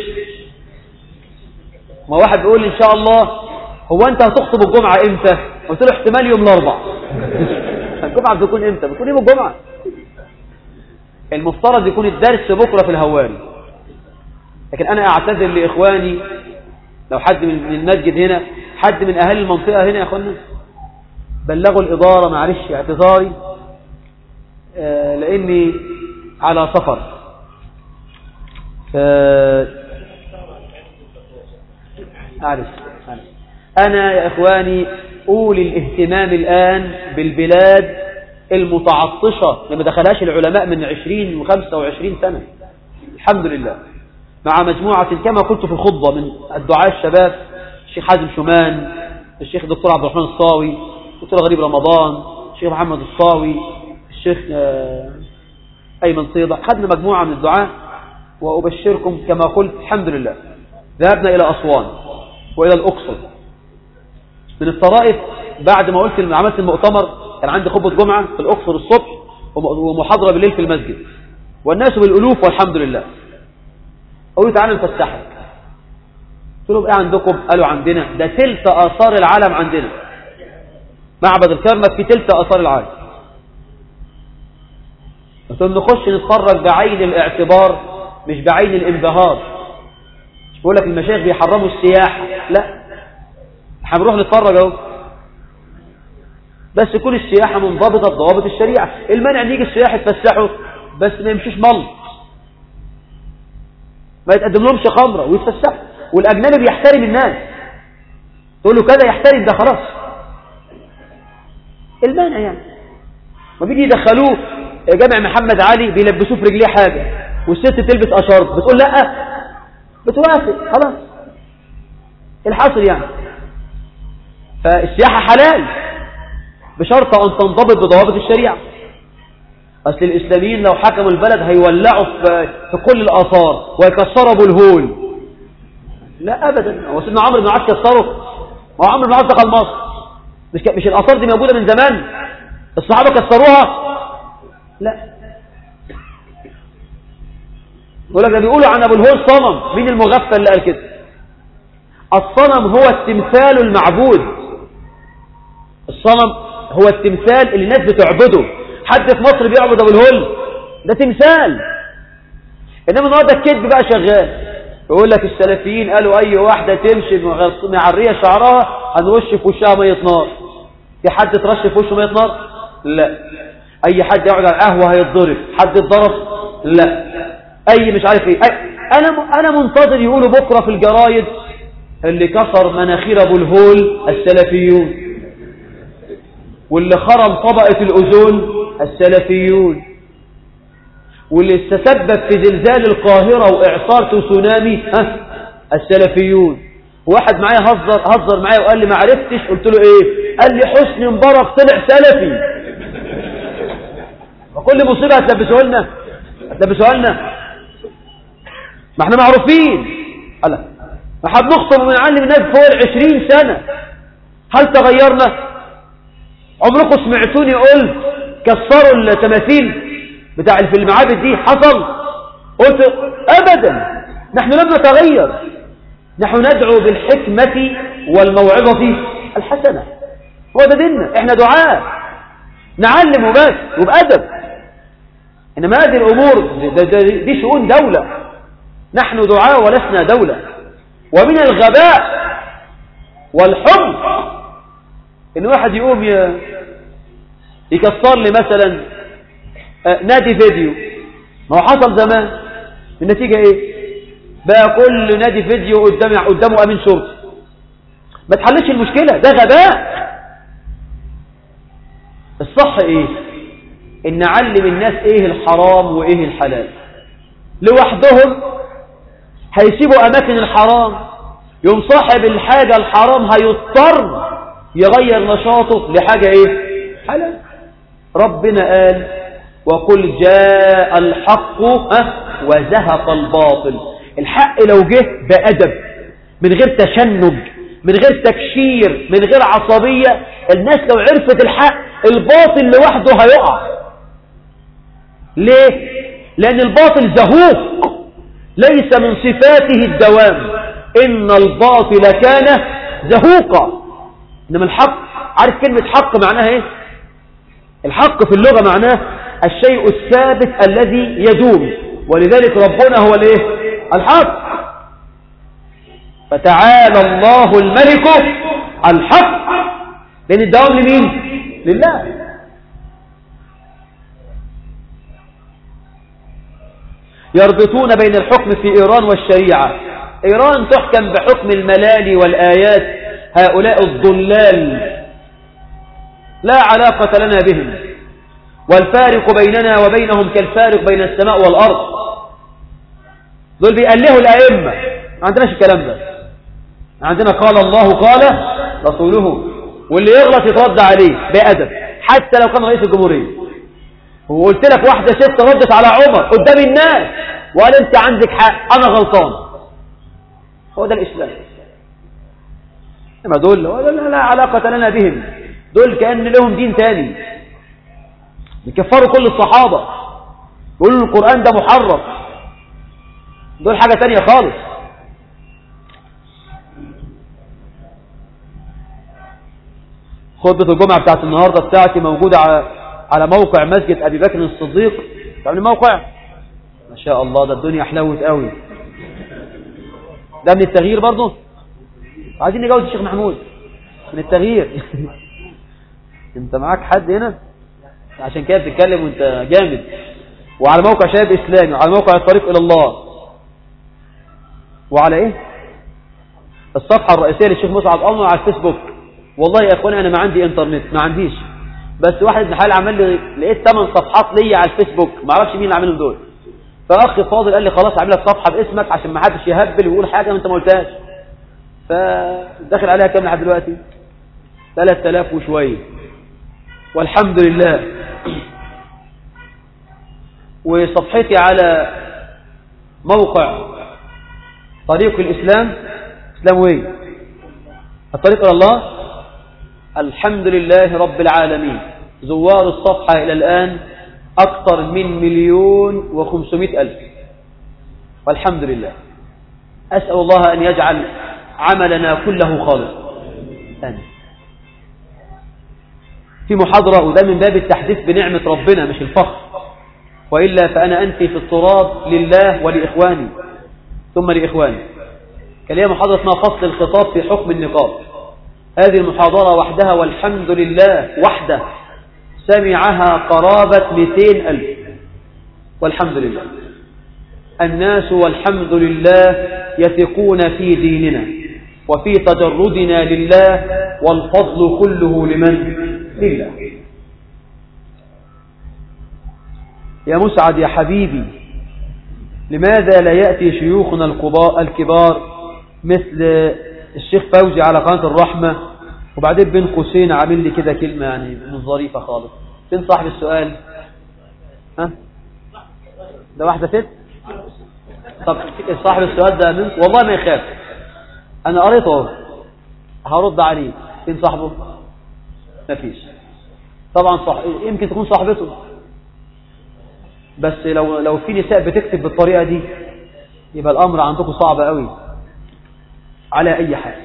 ما واحد بيقول لي ان شاء الله هو انت هتخطب الجمعه امتى قلت له احتمال يوم الاربع الجمعه بتكون امتى بتكون يوم الجمعه المفترض يكون الدرس بكره في الهواري لكن انا اعتذر لاخواني لو حد من المسجد هنا حد من اهالي المنطقه هنا يا اخوانا بلغوا الاداره معلش اعتذاري آه، لاني على سفر معلش أنا يا إخواني أولي الاهتمام الآن بالبلاد المتعطشة لما دخلهاش العلماء من عشرين وخمسة وعشرين سنة الحمد لله مع مجموعة كما قلت في الخطبة من الدعاء الشباب الشيخ حازم شمان الشيخ الدكتور عبد الرحمن الصاوي الدكتور غريب رمضان الشيخ محمد الصاوي الشيخ آه، أيمن صيدة خدنا مجموعة من الدعاء وأبشركم كما قلت الحمد لله ذهبنا إلى أسوان وإلى الأقصر من الطرائف بعد ما قلت عملت المؤتمر كان عندي خطبة جمعة في الأقصر الصبح ومحاضرة بالليل في المسجد والناس بالألوف والحمد لله قالوا تعالى نفسحك قلت لهم ايه عندكم قالوا عندنا ده تلت آثار العالم عندنا معبد الكرنك في تلت آثار العالم قلت لهم نخش نتفرج بعين الاعتبار مش بعين الانبهار مش بقول لك المشايخ بيحرموا السياحة لا احنا بنروح نتفرج اهو بس يكون السياحة منضبطة بضوابط الشريعة المانع ان يجي السياح يتفسحوا بس ما يمشيش ملط ما يتقدم لهمش خمرة ويتفسحوا والاجنبي بيحترم الناس تقول له كذا يحترم ده خلاص المانع يعني ما بيجي يدخلوه جامع محمد علي بيلبسوه في رجليه حاجة والست تلبس اشارب بتقول لا بتوافق خلاص الحاصل يعني فالسياحة حلال بشرط أن تنضبط بضوابط الشريعة أصل الإسلاميين لو حكموا البلد هيولعوا في كل الآثار ويكسروا أبو الهول لا أبدا هو سيدنا عمرو بن عاص كسره ما هو عمرو بن عاص دخل مصر مش مش الآثار دي موجودة من زمان الصحابة كسروها لا يقول لك بيقولوا عن أبو الهول صنم مين المغفل اللي قال كده الصنم هو التمثال المعبود الصنم هو التمثال اللي الناس بتعبده حد في مصر بيعبد ابو الهول ده تمثال انما النهارده الكذب بقى شغال يقول لك السلفيين قالوا اي واحده تمشي معريه شعرها هنرش في وشها ميه نار في حد ترش في وشه ميه نار لا اي حد يقعد على القهوه هيتضرب حد اتضرب لا اي مش عارف ايه انا انا منتظر يقولوا بكره في الجرايد اللي كسر مناخير ابو الهول السلفيون واللي خرم طبقة الأوزون السلفيون واللي تسبب في زلزال القاهرة وإعصار تسونامي ها السلفيون واحد معايا هزر هزر معايا وقال لي ما عرفتش قلت له ايه قال لي حسني مبارك طلع سلفي وكل مصيبة هتلبسوها لنا هتلبسوها لنا ما احنا معروفين قال ما احنا بنخطب ونعلم الناس فوق العشرين سنة هل تغيرنا عمركم سمعتوني قلت كسروا التماثيل بتاع في المعابد دي حصل قلت أبدا نحن لم نتغير نحن ندعو بالحكمة والموعظة الحسنة هو ده ديننا احنا دعاء نعلم وبس وبأدب إنما هذه الأمور دي شؤون دولة نحن دعاء ولسنا دولة ومن الغباء والحمق ان واحد يقوم يكسر لي مثلا آه، نادي فيديو ما هو حصل زمان النتيجة ايه بقى كل نادي فيديو قدامي قدامه امين شرطي ما تحلش المشكلة ده غباء الصح ايه ان نعلم الناس ايه الحرام وايه الحلال لوحدهم هيسيبوا اماكن الحرام يوم صاحب الحاجة الحرام هيضطر يغير نشاطه لحاجة ايه حلال ربنا قال وقل جاء الحق وزهق الباطل الحق لو جه بأدب من غير تشنج من غير تكشير من غير عصبية الناس لو عرفت الحق الباطل لوحده هيقع ليه لأن الباطل زهوق ليس من صفاته الدوام إن الباطل كان زهوقا إنما الحق عارف كلمة حق معناها إيه الحق في اللغة معناه الشيء الثابت الذي يدوم ولذلك ربنا هو الايه الحق فتعالى الله الملك الحق لأن الدوام لمين لله يربطون بين الحكم في إيران والشريعة إيران تحكم بحكم الملالي والآيات هؤلاء الضلال لا علاقة لنا بهم والفارق بيننا وبينهم كالفارق بين السماء والأرض دول بيألهوا الأئمة ما عندناش الكلام ده عندنا قال الله قال رسوله واللي يغلط يترد عليه بأدب حتى لو كان رئيس الجمهورية وقلت لك واحدة ست ردت على عمر قدام الناس وقال انت عندك حق انا غلطان هو ده الاسلام اما دول لا, لا علاقة لنا بهم دول كأن لهم دين تاني يكفروا كل الصحابة يقولوا القرآن ده محرف دول حاجة تانية خالص خطبة الجمعة بتاعت النهاردة بتاعتي موجودة على موقع مسجد أبي بكر الصديق تعمل موقع ما شاء الله ده الدنيا حلوت قوي ده من التغيير برضه عايزين نجاوز الشيخ محمود من التغيير انت معاك حد هنا عشان كده بتتكلم وانت جامد وعلى موقع شباب اسلامي وعلى موقع الطريق الى الله وعلى ايه الصفحة الرئيسية للشيخ مصعب أمر على الفيسبوك والله يا اخواني انا ما عندي انترنت ما عنديش بس واحد ابن حلال عمل لي لقيت ثمان صفحات ليا على الفيسبوك ما اعرفش مين اللي عاملهم دول فاخ فاضل قال لي خلاص اعمل لك صفحه باسمك عشان ما حدش يهبل ويقول حاجه ما انت ما قلتهاش فداخل عليها كام لحد دلوقتي 3000 وشويه والحمد لله وصفحتي على موقع طريق الإسلام إسلام وين الطريق إلى الله الحمد لله رب العالمين زوار الصفحة إلى الآن أكثر من مليون وخمسمائة ألف والحمد لله أسأل الله أن يجعل عملنا كله خالص آمين في محاضرة وده من باب التحديث بنعمة ربنا مش الفخر وإلا فأنا أنفي في التراب لله ولإخواني ثم لإخواني كان ليها محاضرة اسمها فصل الخطاب في حكم النقاب هذه المحاضرة وحدها والحمد لله وحده سمعها قرابة 200 ألف والحمد لله الناس والحمد لله يثقون في ديننا وفي تجردنا لله والفضل كله لمن لله يا مسعد يا حبيبي لماذا لا يأتي شيوخنا الكبار مثل الشيخ فوزي على قناة الرحمة وبعدين بين قوسين عامل لي كده كلمة يعني من ظريفة خالص فين صاحب السؤال ها ده واحدة ست طب صاحب السؤال ده من والله ما يخاف انا قريته هرد عليه فين صاحبه مفيش طبعا صح يمكن تكون صاحبته بس لو لو في نساء بتكتب بالطريقة دي يبقى الأمر عندكم صعب قوي على أي حال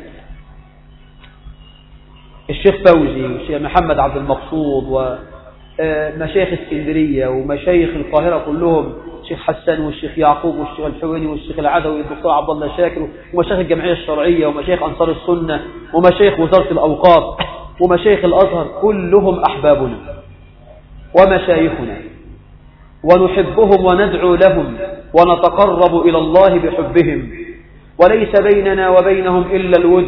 الشيخ فوزي والشيخ محمد عبد المقصود ومشايخ اسكندرية ومشايخ القاهرة كلهم الشيخ حسن والشيخ يعقوب والشيخ الحويني والشيخ العدوي والدكتور عبد الله شاكر ومشايخ الجمعية الشرعية ومشايخ أنصار السنة ومشايخ وزارة الأوقاف ومشايخ الأزهر كلهم أحبابنا ومشايخنا ونحبهم وندعو لهم ونتقرب إلى الله بحبهم وليس بيننا وبينهم إلا الود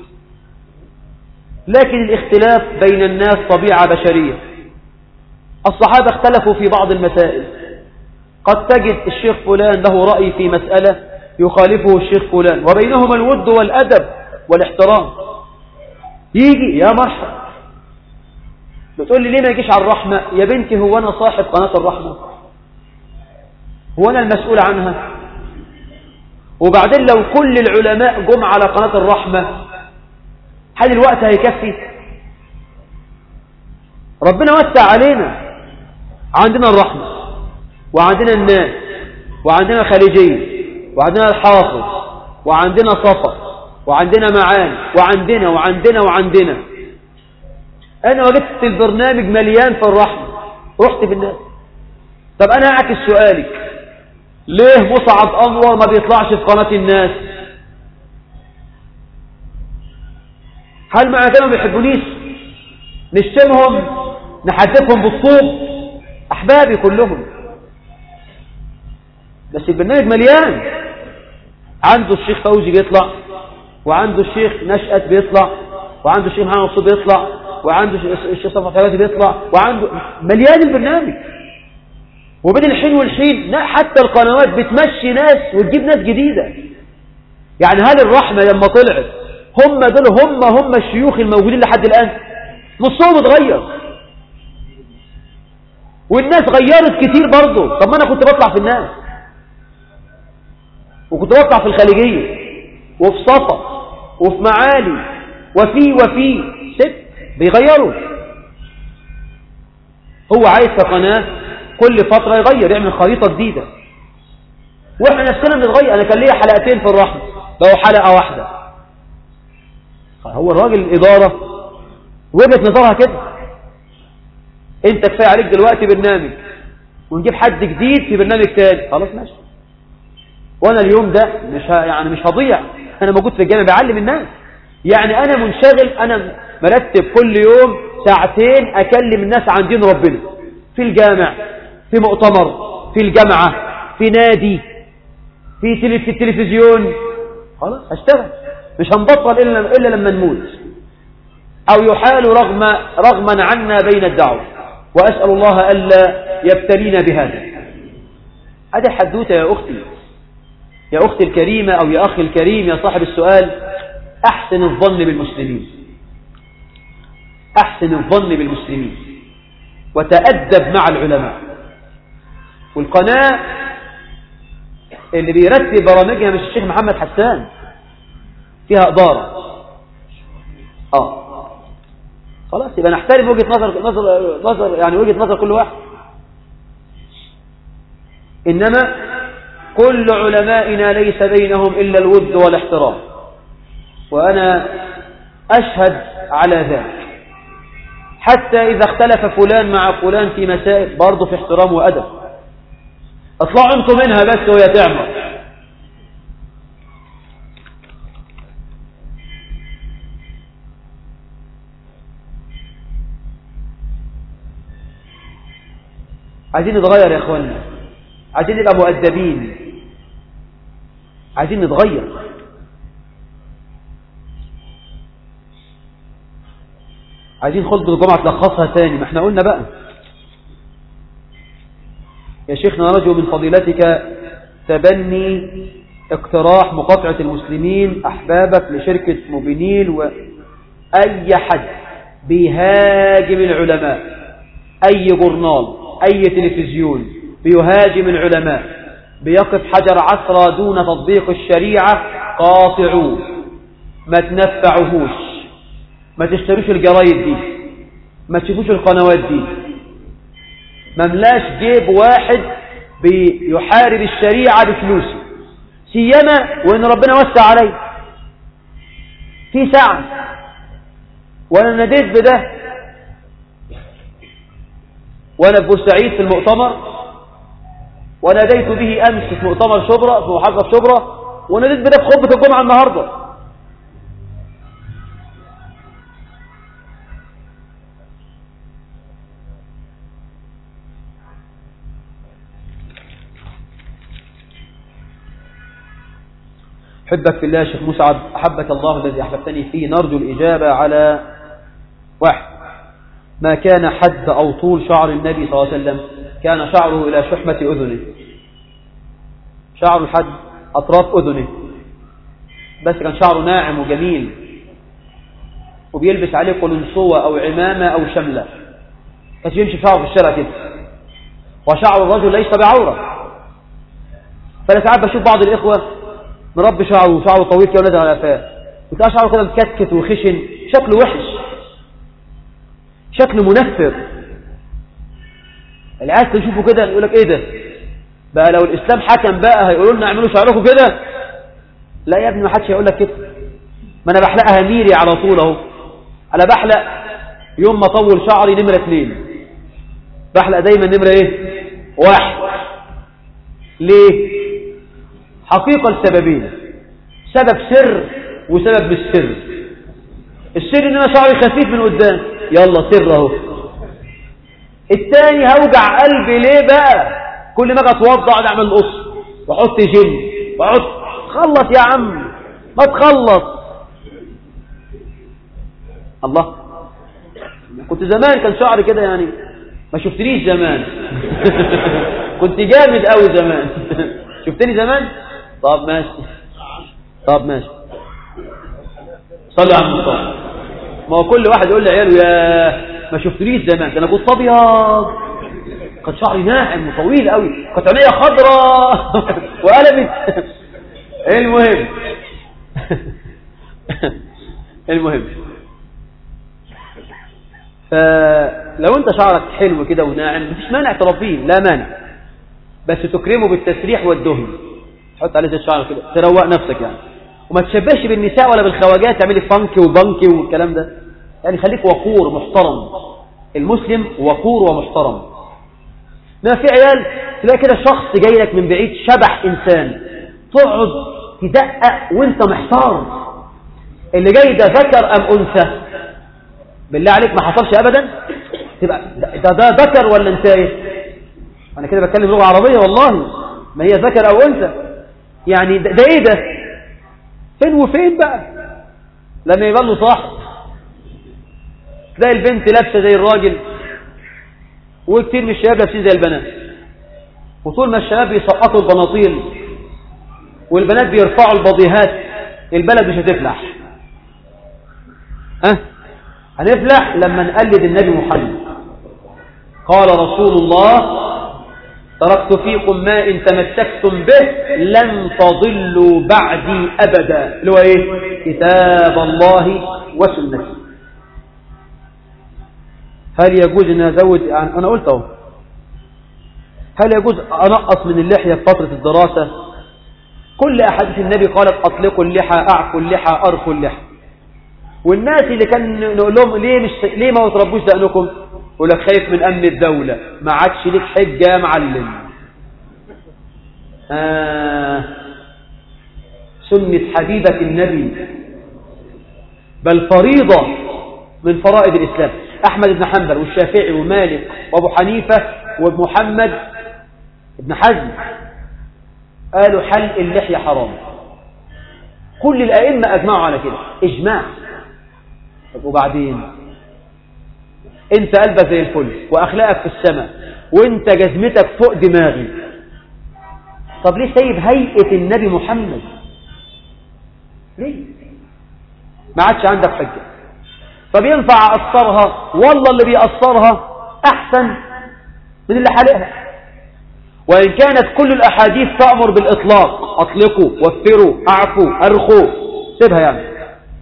لكن الاختلاف بين الناس طبيعة بشرية الصحابة اختلفوا في بعض المسائل قد تجد الشيخ فلان له رأي في مسألة يخالفه الشيخ فلان وبينهما الود والأدب والاحترام يجي يا مرحب بتقول لي ليه ما يجيش على الرحمة يا بنتي هو أنا صاحب قناة الرحمة هو أنا المسؤول عنها وبعدين لو كل العلماء جم على قناة الرحمة هل الوقت هيكفي ربنا وسع علينا عندنا الرحمة وعندنا الناس وعندنا الخليجية وعندنا الحافظ وعندنا صفا وعندنا معاني وعندنا وعندنا وعندنا أنا وجدت البرنامج مليان في الرحمة رحت في الناس طب أنا أعكس سؤالك ليه مصعب أنور ما بيطلعش في قناة الناس هل معنى كده ما بيحبونيش نشتمهم نحدثهم بالطوب أحبابي كلهم بس البرنامج مليان عنده الشيخ فوزي بيطلع وعنده الشيخ نشأت بيطلع وعنده الشيخ محمد مقصود بيطلع وعنده الشيخ صفحة حياتي بيطلع وعنده مليان البرنامج وبين الحين والحين حتى القنوات بتمشي ناس وتجيب ناس جديدة يعني هل الرحمة لما طلعت هم دول هم هم الشيوخ الموجودين لحد الآن نصهم اتغير والناس غيرت كتير برضه طب ما انا كنت بطلع في الناس وكنت بطلع في الخليجية وفي صفا وفي معالي وفي وفي ست بيغيروا هو عايز في قناة كل فترة يغير يعمل خريطة جديدة واحنا نفسنا بنتغير انا كان ليا حلقتين في الرحمة بقوا حلقة واحدة هو الراجل الإدارة وجهة نظرها كده انت كفاية عليك دلوقتي برنامج ونجيب حد جديد في برنامج تاني خلاص ماشي وانا اليوم ده مش ه... يعني مش هضيع انا موجود في الجامعة بعلم الناس يعني انا منشغل انا مرتب كل يوم ساعتين اكلم الناس عن دين ربنا في الجامع في مؤتمر في الجامعة في نادي في, تلي في التلفزيون خلاص هشتغل مش هنبطل إلا, إلا لما نموت أو يحال رغم رغما عنا بين الدعوة وأسأل الله ألا يبتلينا بهذا هذه حدوتة يا أختي يا أختي الكريمة أو يا أخي الكريم يا صاحب السؤال أحسن الظن بالمسلمين أحسن الظن بالمسلمين وتأدب مع العلماء والقناة اللي بيرتب برامجها مش الشيخ محمد حسان فيها إدارة آه خلاص يبقى نحترم وجهة نظر نظر نظر يعني وجهة نظر كل واحد إنما كل علمائنا ليس بينهم إلا الود والاحترام وأنا أشهد على ذلك حتى إذا اختلف فلان مع فلان في مسائل برضه في احترام وأدب اطلعوا انتم منها بس وهي تعمر عايزين نتغير يا اخوانا عايزين نبقى مؤدبين عايزين نتغير عايزين خطبة الجمعة تلخصها تاني ما احنا قلنا بقى يا شيخنا نرجو من فضيلتك تبني اقتراح مقاطعة المسلمين أحبابك لشركة موبينيل وأي حد بيهاجم العلماء أي جورنال أي تلفزيون بيهاجم العلماء بيقف حجر عصرة دون تطبيق الشريعة قاطعوه ما تنفعوهوش ما تشتروش الجرايد دي ما تشوفوش القنوات دي مملاش جيب واحد بيحارب الشريعة بفلوسه سيما وان ربنا وسع عليه في سعة وانا ناديت بده وانا في بورسعيد في المؤتمر وناديت به امس في مؤتمر شبرا في محافظة شبرا وناديت بده في خطبة الجمعة النهاردة حبك في الله يا شيخ مسعد أحبك الله الذي أحببتني فيه نرجو الإجابة على واحد ما كان حد أو طول شعر النبي صلى الله عليه وسلم كان شعره إلى شحمة أذنه شعر الحد أطراف أذنه بس كان شعره ناعم وجميل وبيلبس عليه قلنصوة أو عمامة أو شملة كان يمشي شعره في الشارع كده وشعر الرجل ليس بعورة فأنا ساعات بشوف بعض الإخوة مربي شعره وشعره طويل كده ونازل على قفاه وتلاقي شعره كده مكتكت وخشن شكله وحش شكله منفر العيال تشوفه كده يقول لك ايه ده بقى لو الإسلام حكم بقى هيقولوا لنا اعملوا شعركم كده لا يا ابني ما حدش هيقول لك كده ما أنا بحلقها ميري على طول أهو أنا بحلق يوم ما أطول شعري نمرة اثنين بحلق دايما نمرة إيه واحد ليه حقيقة السببين سبب سر وسبب مش سر السر ان انا شعري خفيف من قدام يلا سر اهو التاني هوجع قلبي ليه بقى كل ما اجي اتوضع اعمل قص واحط جل واحط خلص يا عم ما تخلص الله كنت زمان كان شعري كده يعني ما شفتنيش زمان كنت جامد قوي زمان شفتني زمان طب ماشي طب ماشي صلي على المصطفى ما هو كل واحد يقول لعياله يا ما شفتنيش زمان ده انا كنت ابيض كان شعري ناعم وطويل قوي كانت عينيا خضراء وقلبت المهم المهم فلو انت شعرك حلو كده وناعم مفيش مانع تربيه لا مانع بس تكرمه بالتسريح والدهن تحط عليه زي الشعر كده تروق نفسك يعني وما تشبهش بالنساء ولا بالخواجات تعملي فانكي وبنكي والكلام ده يعني خليك وقور محترم المسلم وقور ومحترم ما في عيال تلاقي كده شخص جاي لك من بعيد شبح انسان تقعد تدقق وانت محتار اللي جاي ده ذكر ام انثى بالله عليك ما حصلش ابدا تبقى ده ده ذكر ولا انت ايه انا كده بتكلم لغه عربيه والله ما هي ذكر او انثى يعني ده, ده ايه ده فين وفين بقى لما يبقى له صاحب تلاقي البنت لابسه زي الراجل وكتير من الشباب لابسين زي البنات وطول ما الشباب بيسقطوا البناطيل والبنات بيرفعوا البضيهات البلد مش هتفلح ها أه؟ هنفلح لما نقلد النبي محمد قال رسول الله تركت فيكم ما إن تمسكتم به لن تضلوا بعدي أبدا اللي هو إيه كتاب الله وسنتي هل يجوز أن أزود يعني أنا قلت أهو هل يجوز أنقص من اللحية في فترة الدراسة كل أحاديث النبي قالت أطلقوا اللحى أعفوا اللحى أرخوا اللحى والناس اللي كان نقول لهم ليه, مش ليه ما تربوش دقنكم يقول لك خايف من أمن الدولة ما عادش ليك حجة يا معلم آه سنة حبيبة النبي بل فريضة من فرائض الإسلام أحمد بن حنبل والشافعي ومالك وأبو حنيفة ومحمد بن حزم قالوا حلق اللحية حرام كل الأئمة أجمعوا على كده إجماع طب وبعدين انت قلبك زي الفل واخلاقك في السماء وانت جزمتك فوق دماغي طب ليه سايب هيئة النبي محمد ليه ما عادش عندك حجة طب ينفع أقصرها والله اللي بيقصرها أحسن من اللي حالقها وإن كانت كل الأحاديث تأمر بالإطلاق أطلقوا وفروا أعفوا أرخوا سيبها يعني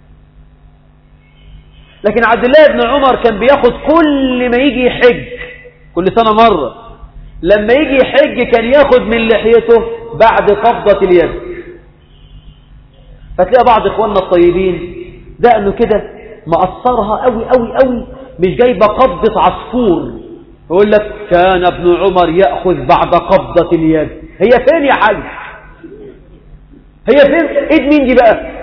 لكن عبد الله بن عمر كان بياخد كل ما يجي يحج كل سنة مرة لما يجي يحج كان ياخد من لحيته بعد قبضة اليد فتلاقي بعض اخواننا الطيبين دقنه كده مقصرها قوي قوي قوي مش جايبه قبضة عصفور يقول لك كان ابن عمر يأخذ بعد قبضة اليد هي فين يا حاج هي فين ايد مين دي بقى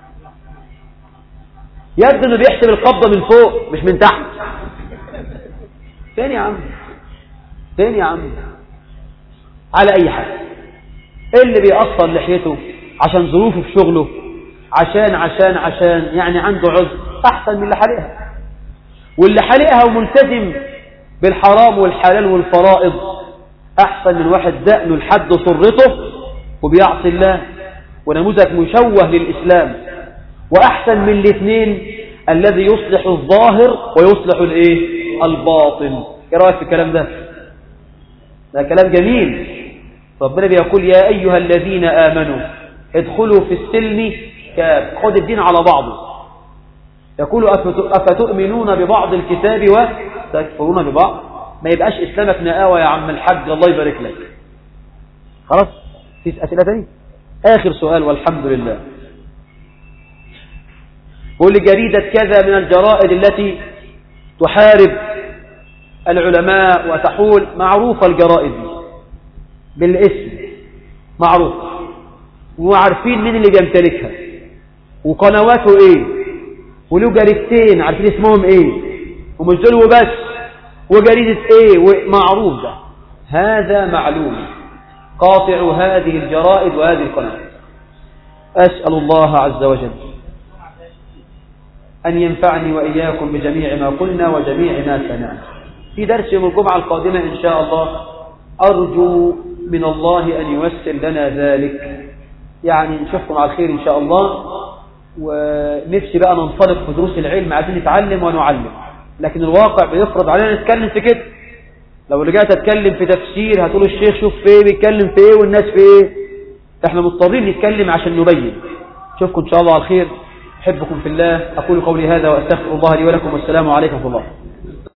يبدو انه بيحسب القبضة من فوق مش من تحت فين يا عم فين يا عم على اي حال اللي بيقصر لحيته عشان ظروفه في شغله عشان عشان عشان يعني عنده عذر احسن من اللي حالقها واللي حالقها وملتزم بالحرام والحلال والفرائض احسن من واحد دقنه لحد سرته وبيعصي الله ونموذج مشوه للاسلام واحسن من الاثنين الذي يصلح الظاهر ويصلح الايه الباطن ايه رايك في الكلام ده ده كلام جميل ربنا بيقول يا ايها الذين امنوا ادخلوا في السلم كاف خد الدين على بعضه يقول أفتؤمنون ببعض الكتاب وتكفرون ببعض ما يبقاش إسلامك نقاوة يا عم الحاج الله يبارك لك خلاص في أسئلة تانية آخر سؤال والحمد لله قول جريدة كذا من الجرائد التي تحارب العلماء وتحول معروفة الجرائد دي بالاسم معروف وعارفين مين اللي بيمتلكها وقنواته ايه وله جريدتين عارفين اسمهم ايه ومش دول وبس وجريدة ايه ومعروف ده هذا معلوم قاطع هذه الجرائد وهذه القنوات أسأل الله عز وجل أن ينفعني وإياكم بجميع ما قلنا وجميع ما سمعنا في درس يوم الجمعة القادمة إن شاء الله أرجو من الله أن ييسر لنا ذلك يعني نشوفكم على الخير إن شاء الله ونفسي بقى ننطلق في دروس العلم عايزين نتعلم ونعلم لكن الواقع بيفرض علينا نتكلم في كده لو رجعت اتكلم في تفسير هتقول الشيخ شوف في ايه بيتكلم في ايه والناس في ايه احنا مضطرين نتكلم عشان نبين اشوفكم ان شاء الله على الخير احبكم في الله اقول قولي هذا واستغفر الله لي ولكم والسلام عليكم ورحمه الله